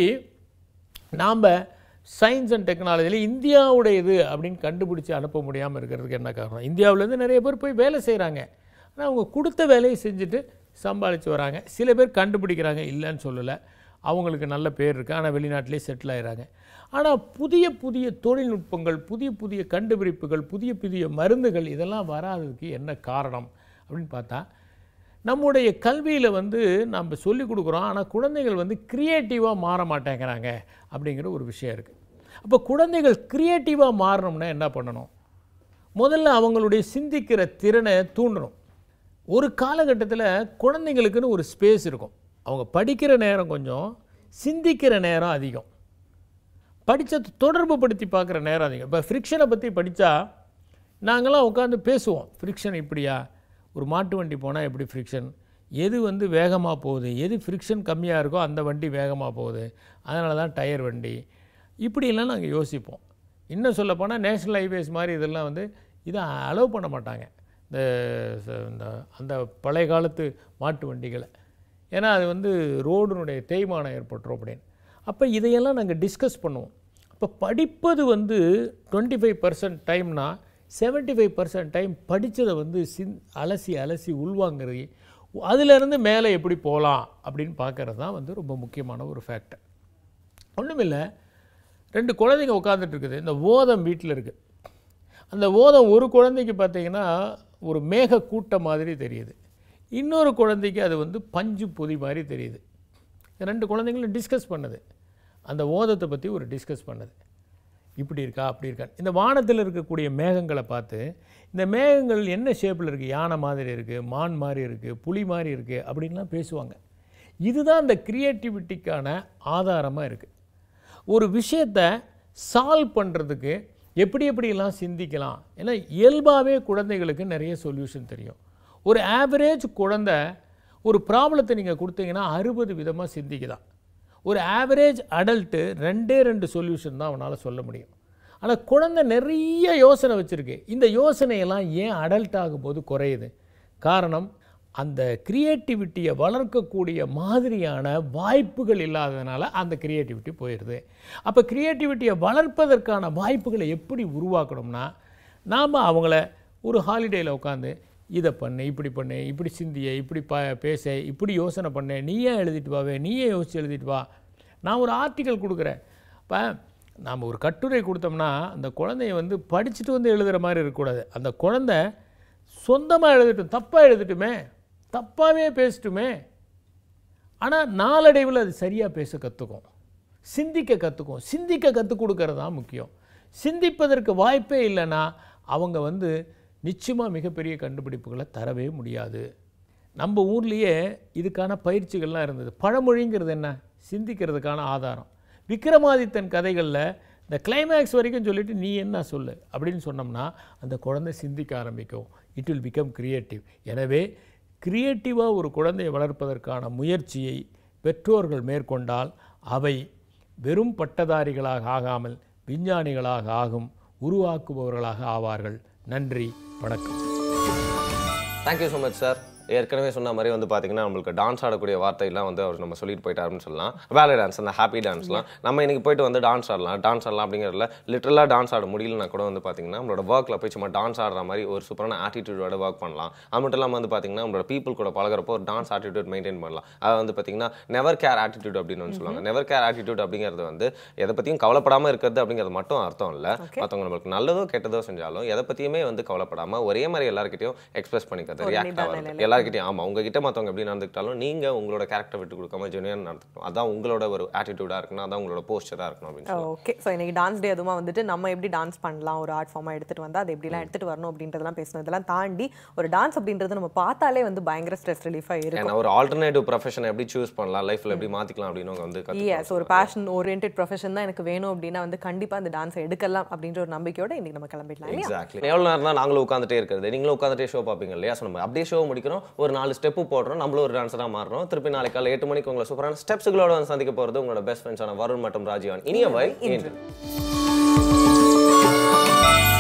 நாம் சயின்ஸ் அண்ட் டெக்னாலஜியில் இந்தியாவுடைய இது அப்படின்னு கண்டுபிடிச்சி அனுப்ப முடியாமல் இருக்கிறதுக்கு என்ன காரணம் இந்தியாவிலேருந்து நிறைய பேர் போய் வேலை செய்கிறாங்க ஆனால் அவங்க கொடுத்த வேலையை செஞ்சுட்டு சம்பாதிச்சு வராங்க சில பேர் கண்டுபிடிக்கிறாங்க இல்லைன்னு சொல்லலை அவங்களுக்கு நல்ல பேர் இருக்குது ஆனால் வெளிநாட்டிலே செட்டில் ஆயிடுறாங்க ஆனால் புதிய புதிய தொழில்நுட்பங்கள் புதிய புதிய கண்டுபிடிப்புகள் புதிய புதிய மருந்துகள் இதெல்லாம் வராததுக்கு என்ன காரணம் அப்படின்னு பார்த்தா நம்முடைய கல்வியில் வந்து நம்ம சொல்லி கொடுக்குறோம் ஆனால் குழந்தைகள் வந்து க்ரியேட்டிவாக மாற மாட்டேங்கிறாங்க அப்படிங்கிற ஒரு விஷயம் இருக்குது அப்போ குழந்தைகள் க்ரியேட்டிவாக மாறணும்னா என்ன பண்ணணும் முதல்ல அவங்களுடைய சிந்திக்கிற திறனை தூண்டணும் ஒரு காலகட்டத்தில் குழந்தைங்களுக்குன்னு ஒரு ஸ்பேஸ் இருக்கும் அவங்க படிக்கிற நேரம் கொஞ்சம் சிந்திக்கிற நேரம் அதிகம் படித்ததை தொடர்பு படுத்தி பார்க்குற நேரம் அதிகம் இப்போ ஃப்ரிக்ஷனை பற்றி படித்தா நாங்களாம் உட்காந்து பேசுவோம் ஃப்ரிக்ஷன் இப்படியா ஒரு மாட்டு வண்டி போனால் எப்படி ஃப்ரிக்ஷன் எது வந்து வேகமாக போகுது எது ஃப்ரிக்ஷன் கம்மியாக இருக்கோ அந்த வண்டி வேகமாக போகுது அதனால தான் டயர் வண்டி இப்படியெல்லாம் நாங்கள் யோசிப்போம் இன்னும் சொல்லப்போனால் நேஷ்னல் ஹைவேஸ் மாதிரி இதெல்லாம் வந்து இதை அலோவ் பண்ண மாட்டாங்க இந்த ச- இந்த அந்த பழைய காலத்து மாட்டு வண்டிகளை ஏன்னா அது வந்து ரோடுனுடைய தேய்மானம் ஏற்பட்டுரும் அப்படின்னு அப்போ இதையெல்லாம் நாங்கள் டிஸ்கஸ் பண்ணுவோம் அப்போ படிப்பது வந்து டுவெண்ட்டி ஃபைவ் பர்சன்ட் டைம்னா செவன்ட்டி ஃபைவ் பர்சன்ட் டைம் படித்ததை வந்து சின் அலசி அலசி உள்வாங்கிறது அதிலிருந்து மேலே எப்படி போகலாம் அப்படின்னு பார்க்கறது தான் வந்து ரொம்ப முக்கியமான ஒரு ஃபேக்டர் ஒன்றுமில்லை ரெண்டு குழந்தைங்க உட்காந்துட்டு இருக்குது இந்த ஓதம் வீட்டில் இருக்குது அந்த ஓதம் ஒரு குழந்தைக்கு பார்த்தீங்கன்னா ஒரு மேக கூட்டம் மாதிரி தெரியுது இன்னொரு குழந்தைக்கு அது வந்து பஞ்சு பொதி மாதிரி தெரியுது இந்த ரெண்டு குழந்தைங்களும் டிஸ்கஸ் பண்ணுது அந்த ஓதத்தை பற்றி ஒரு டிஸ்கஸ் பண்ணுது இப்படி இருக்கா அப்படி இருக்கா இந்த வானத்தில் இருக்கக்கூடிய மேகங்களை பார்த்து இந்த மேகங்கள் என்ன ஷேப்பில் இருக்குது யானை மாதிரி இருக்குது மான் மாதிரி இருக்குது புலி மாதிரி இருக்குது அப்படின்லாம் பேசுவாங்க இதுதான் இந்த க்ரியேட்டிவிட்டிக்கான ஆதாரமாக இருக்குது ஒரு விஷயத்தை சால்வ் பண்ணுறதுக்கு எப்படி எப்படியெல்லாம் சிந்திக்கலாம் ஏன்னா இயல்பாகவே குழந்தைகளுக்கு நிறைய சொல்யூஷன் தெரியும் ஒரு ஆவரேஜ் குழந்தை ஒரு ப்ராப்ளத்தை நீங்கள் கொடுத்தீங்கன்னா அறுபது விதமாக சிந்திக்கலாம் ஒரு ஆவரேஜ் அடல்ட்டு ரெண்டே ரெண்டு சொல்யூஷன் தான் அவனால் சொல்ல முடியும் ஆனால் குழந்தை நிறைய யோசனை வச்சுருக்கு இந்த யோசனையெல்லாம் ஏன் அடல்ட் ஆகும்போது குறையுது காரணம் அந்த கிரியேட்டிவிட்டியை வளர்க்கக்கூடிய மாதிரியான வாய்ப்புகள் இல்லாததுனால அந்த கிரியேட்டிவிட்டி போயிடுது அப்போ கிரியேட்டிவிட்டியை வளர்ப்பதற்கான வாய்ப்புகளை எப்படி உருவாக்கணும்னா நாம் அவங்கள ஒரு ஹாலிடேயில் உட்காந்து இதை பண்ணு இப்படி பண்ணு இப்படி சிந்திய இப்படி ப பேச இப்படி யோசனை பண்ணு நீயே எழுதிட்டு வாவே நீயே யோசிச்சு எழுதிட்டு வா நான் ஒரு ஆர்டிக்கல் கொடுக்குறேன் இப்போ நாம் ஒரு கட்டுரை கொடுத்தோம்னா அந்த குழந்தைய வந்து படிச்சுட்டு வந்து எழுதுகிற மாதிரி இருக்கக்கூடாது அந்த குழந்தை சொந்தமாக எழுதட்டும் தப்பாக எழுதட்டுமே தப்பாகவே பேசட்டுமே ஆனால் நாளடைவில் அது சரியாக பேச கற்றுக்கும் சிந்திக்க கற்றுக்கும் சிந்திக்க கற்றுக் கொடுக்கறது தான் முக்கியம் சிந்திப்பதற்கு வாய்ப்பே இல்லைன்னா அவங்க வந்து நிச்சயமாக மிகப்பெரிய கண்டுபிடிப்புகளை தரவே முடியாது நம்ம ஊர்லேயே இதுக்கான பயிற்சிகள்லாம் இருந்தது பழமொழிங்கிறது என்ன சிந்திக்கிறதுக்கான ஆதாரம் விக்ரமாதித்தன் கதைகளில் இந்த கிளைமேக்ஸ் வரைக்கும் சொல்லிட்டு நீ என்ன சொல்லு அப்படின்னு சொன்னோம்னா அந்த குழந்தை சிந்திக்க ஆரம்பிக்கும் இட் வில் பிகம் கிரியேட்டிவ் எனவே கிரியேட்டிவாக ஒரு குழந்தையை வளர்ப்பதற்கான முயற்சியை பெற்றோர்கள் மேற்கொண்டால் அவை வெறும் பட்டதாரிகளாக ஆகாமல் விஞ்ஞானிகளாக ஆகும் உருவாக்குபவர்களாக ஆவார்கள் நன்றி வணக்கம் தேங்க்யூ ஸோ மச் சார் ஏற்கனவே சொன்ன மாதிரி வந்து பார்த்தீங்கன்னா நம்மளுக்கு டான்ஸ் ஆடக்கூடிய வார்த்தையெல்லாம் வந்து அவர் நம்ம சொல்லிட்டு போயிட்டாருன்னு சொல்லலாம் வேலை டான்ஸ் அந்த ஹாப்பி டான்ஸ்லாம் நம்ம இன்னைக்கு போயிட்டு வந்து டான்ஸ் ஆடலாம் டான்ஸ் ஆடலாம் அப்படிங்கிறதுல லிட்டரலாக டான்ஸ் ஆட முடியலனா கூட வந்து பார்த்தீங்கன்னா நம்மளோட ஒர்க்கில் போய் சும்மா டான்ஸ் ஆடுற மாதிரி ஒரு சூப்பரான ஆட்டிடியூடோட ஒர்க் பண்ணலாம் அது மட்டும் இல்லாமல் வந்து பார்த்தீங்கன்னா நம்மளோட பீப்புள் கூட பழகுறப்போ ஒரு டான்ஸ் ஆட்டிடியூட் மெயின்டைன் பண்ணலாம் அது வந்து பார்த்தீங்கன்னா நெவர் கேர் ஆட்டிடியூட் அப்படின்னு வந்து சொல்லுவாங்க நெவர் கேர் ஆட்டிடியூட் அப்படிங்கிறது வந்து எதை பற்றியும் கவலைப்படாமல் இருக்கிறது அப்படிங்கிறது மட்டும் அர்த்தம் இல்லை மற்றவங்க நம்மளுக்கு நல்லதோ கெட்டதோ செஞ்சாலும் எதை பற்றியுமே வந்து கவலைப்படாமல் ஒரே மாதிரி எல்லாருக்கிட்டையும் எக்ஸ்பிரஸ் பண்ணிக்கிறது ஒரு ரியாக்ட் நிதான ஆகிறது நிலையில. எல்லாருக்கிட்டையும் ஆமாம் உங்ககிட்ட மற்றவங்க எப்படி நடந்துக்கிட்டாலும் நீங்கள் உங்களோட கேரக்டர் விட்டு கொடுக்காம ஜெனுவன் நடந்துக்கணும் அதான் உங்களோட ஒரு ஆட்டிடியூடாக இருக்கணும் அதான் உங்களோட போஸ்டராக இருக்கணும் அப்படின்னு சொல்லி ஓகே ஸோ இன்னைக்கு டான்ஸ் டே அதுவும் வந்துட்டு நம்ம எப்படி டான்ஸ் பண்ணலாம் ஒரு ஆர்ட் ஃபார்மாக எடுத்துட்டு வந்தா அது எப்படிலாம் எடுத்துட்டு வரணும் அப்படின்றதெல்லாம் பேசணும் இதெல்லாம் தாண்டி ஒரு டான்ஸ் அப்படின்றது நம்ம பார்த்தாலே வந்து பயங்கர ஸ்ட்ரெஸ் ரிலீஃபாக இருக்கும் ஏன்னா ஒரு ஆல்டர்னேட்டிவ் ப்ரொஃபஷனை எப்படி சூஸ் பண்ணலாம் லைஃப்ல எப்படி மாற்றிக்கலாம் அப்படின்னு அவங்க வந்து எஸ் ஒரு பேஷன் ஓரியன்ட் ப்ரொஃபஷன் தான் எனக்கு வேணும் அப்படின்னா வந்து கண்டிப்பா அந்த டான்ஸ் எடுக்கலாம் அப்படின்ற ஒரு நம்பிக்கையோட இன்னைக்கு நம்ம கிளம்பிடலாம் இல்லையா எக்ஸாக்ட்லி எவ்வளோ நேரம் தான் நாங்களும் உட்காந்துட்டே இருக்கிறது நீங்களும் உட்காந்துட்டே ஷோ பார்ப்பீங்க இல்லையா ஸோ நம்ம அப்படியே ஷோ முடிக்கிறோம் ஒரு நாலு ஸ்டெப்பு போடுறோம் நம்மளும் ஒரு டான்ஸராக மாறுறோம் திருப்பி நாளைக்கு காலை எட்டு மணிக்கு உங்களை சூப்பரான ஸ்டெப்ஸுகளோட வந்து சந்திக்க போகிறது உங்களோட பெஸ்ட் ஃப்ரெண்ட்ஸான வருண் மற்றும் ராஜீவன் இனிய வை இன்று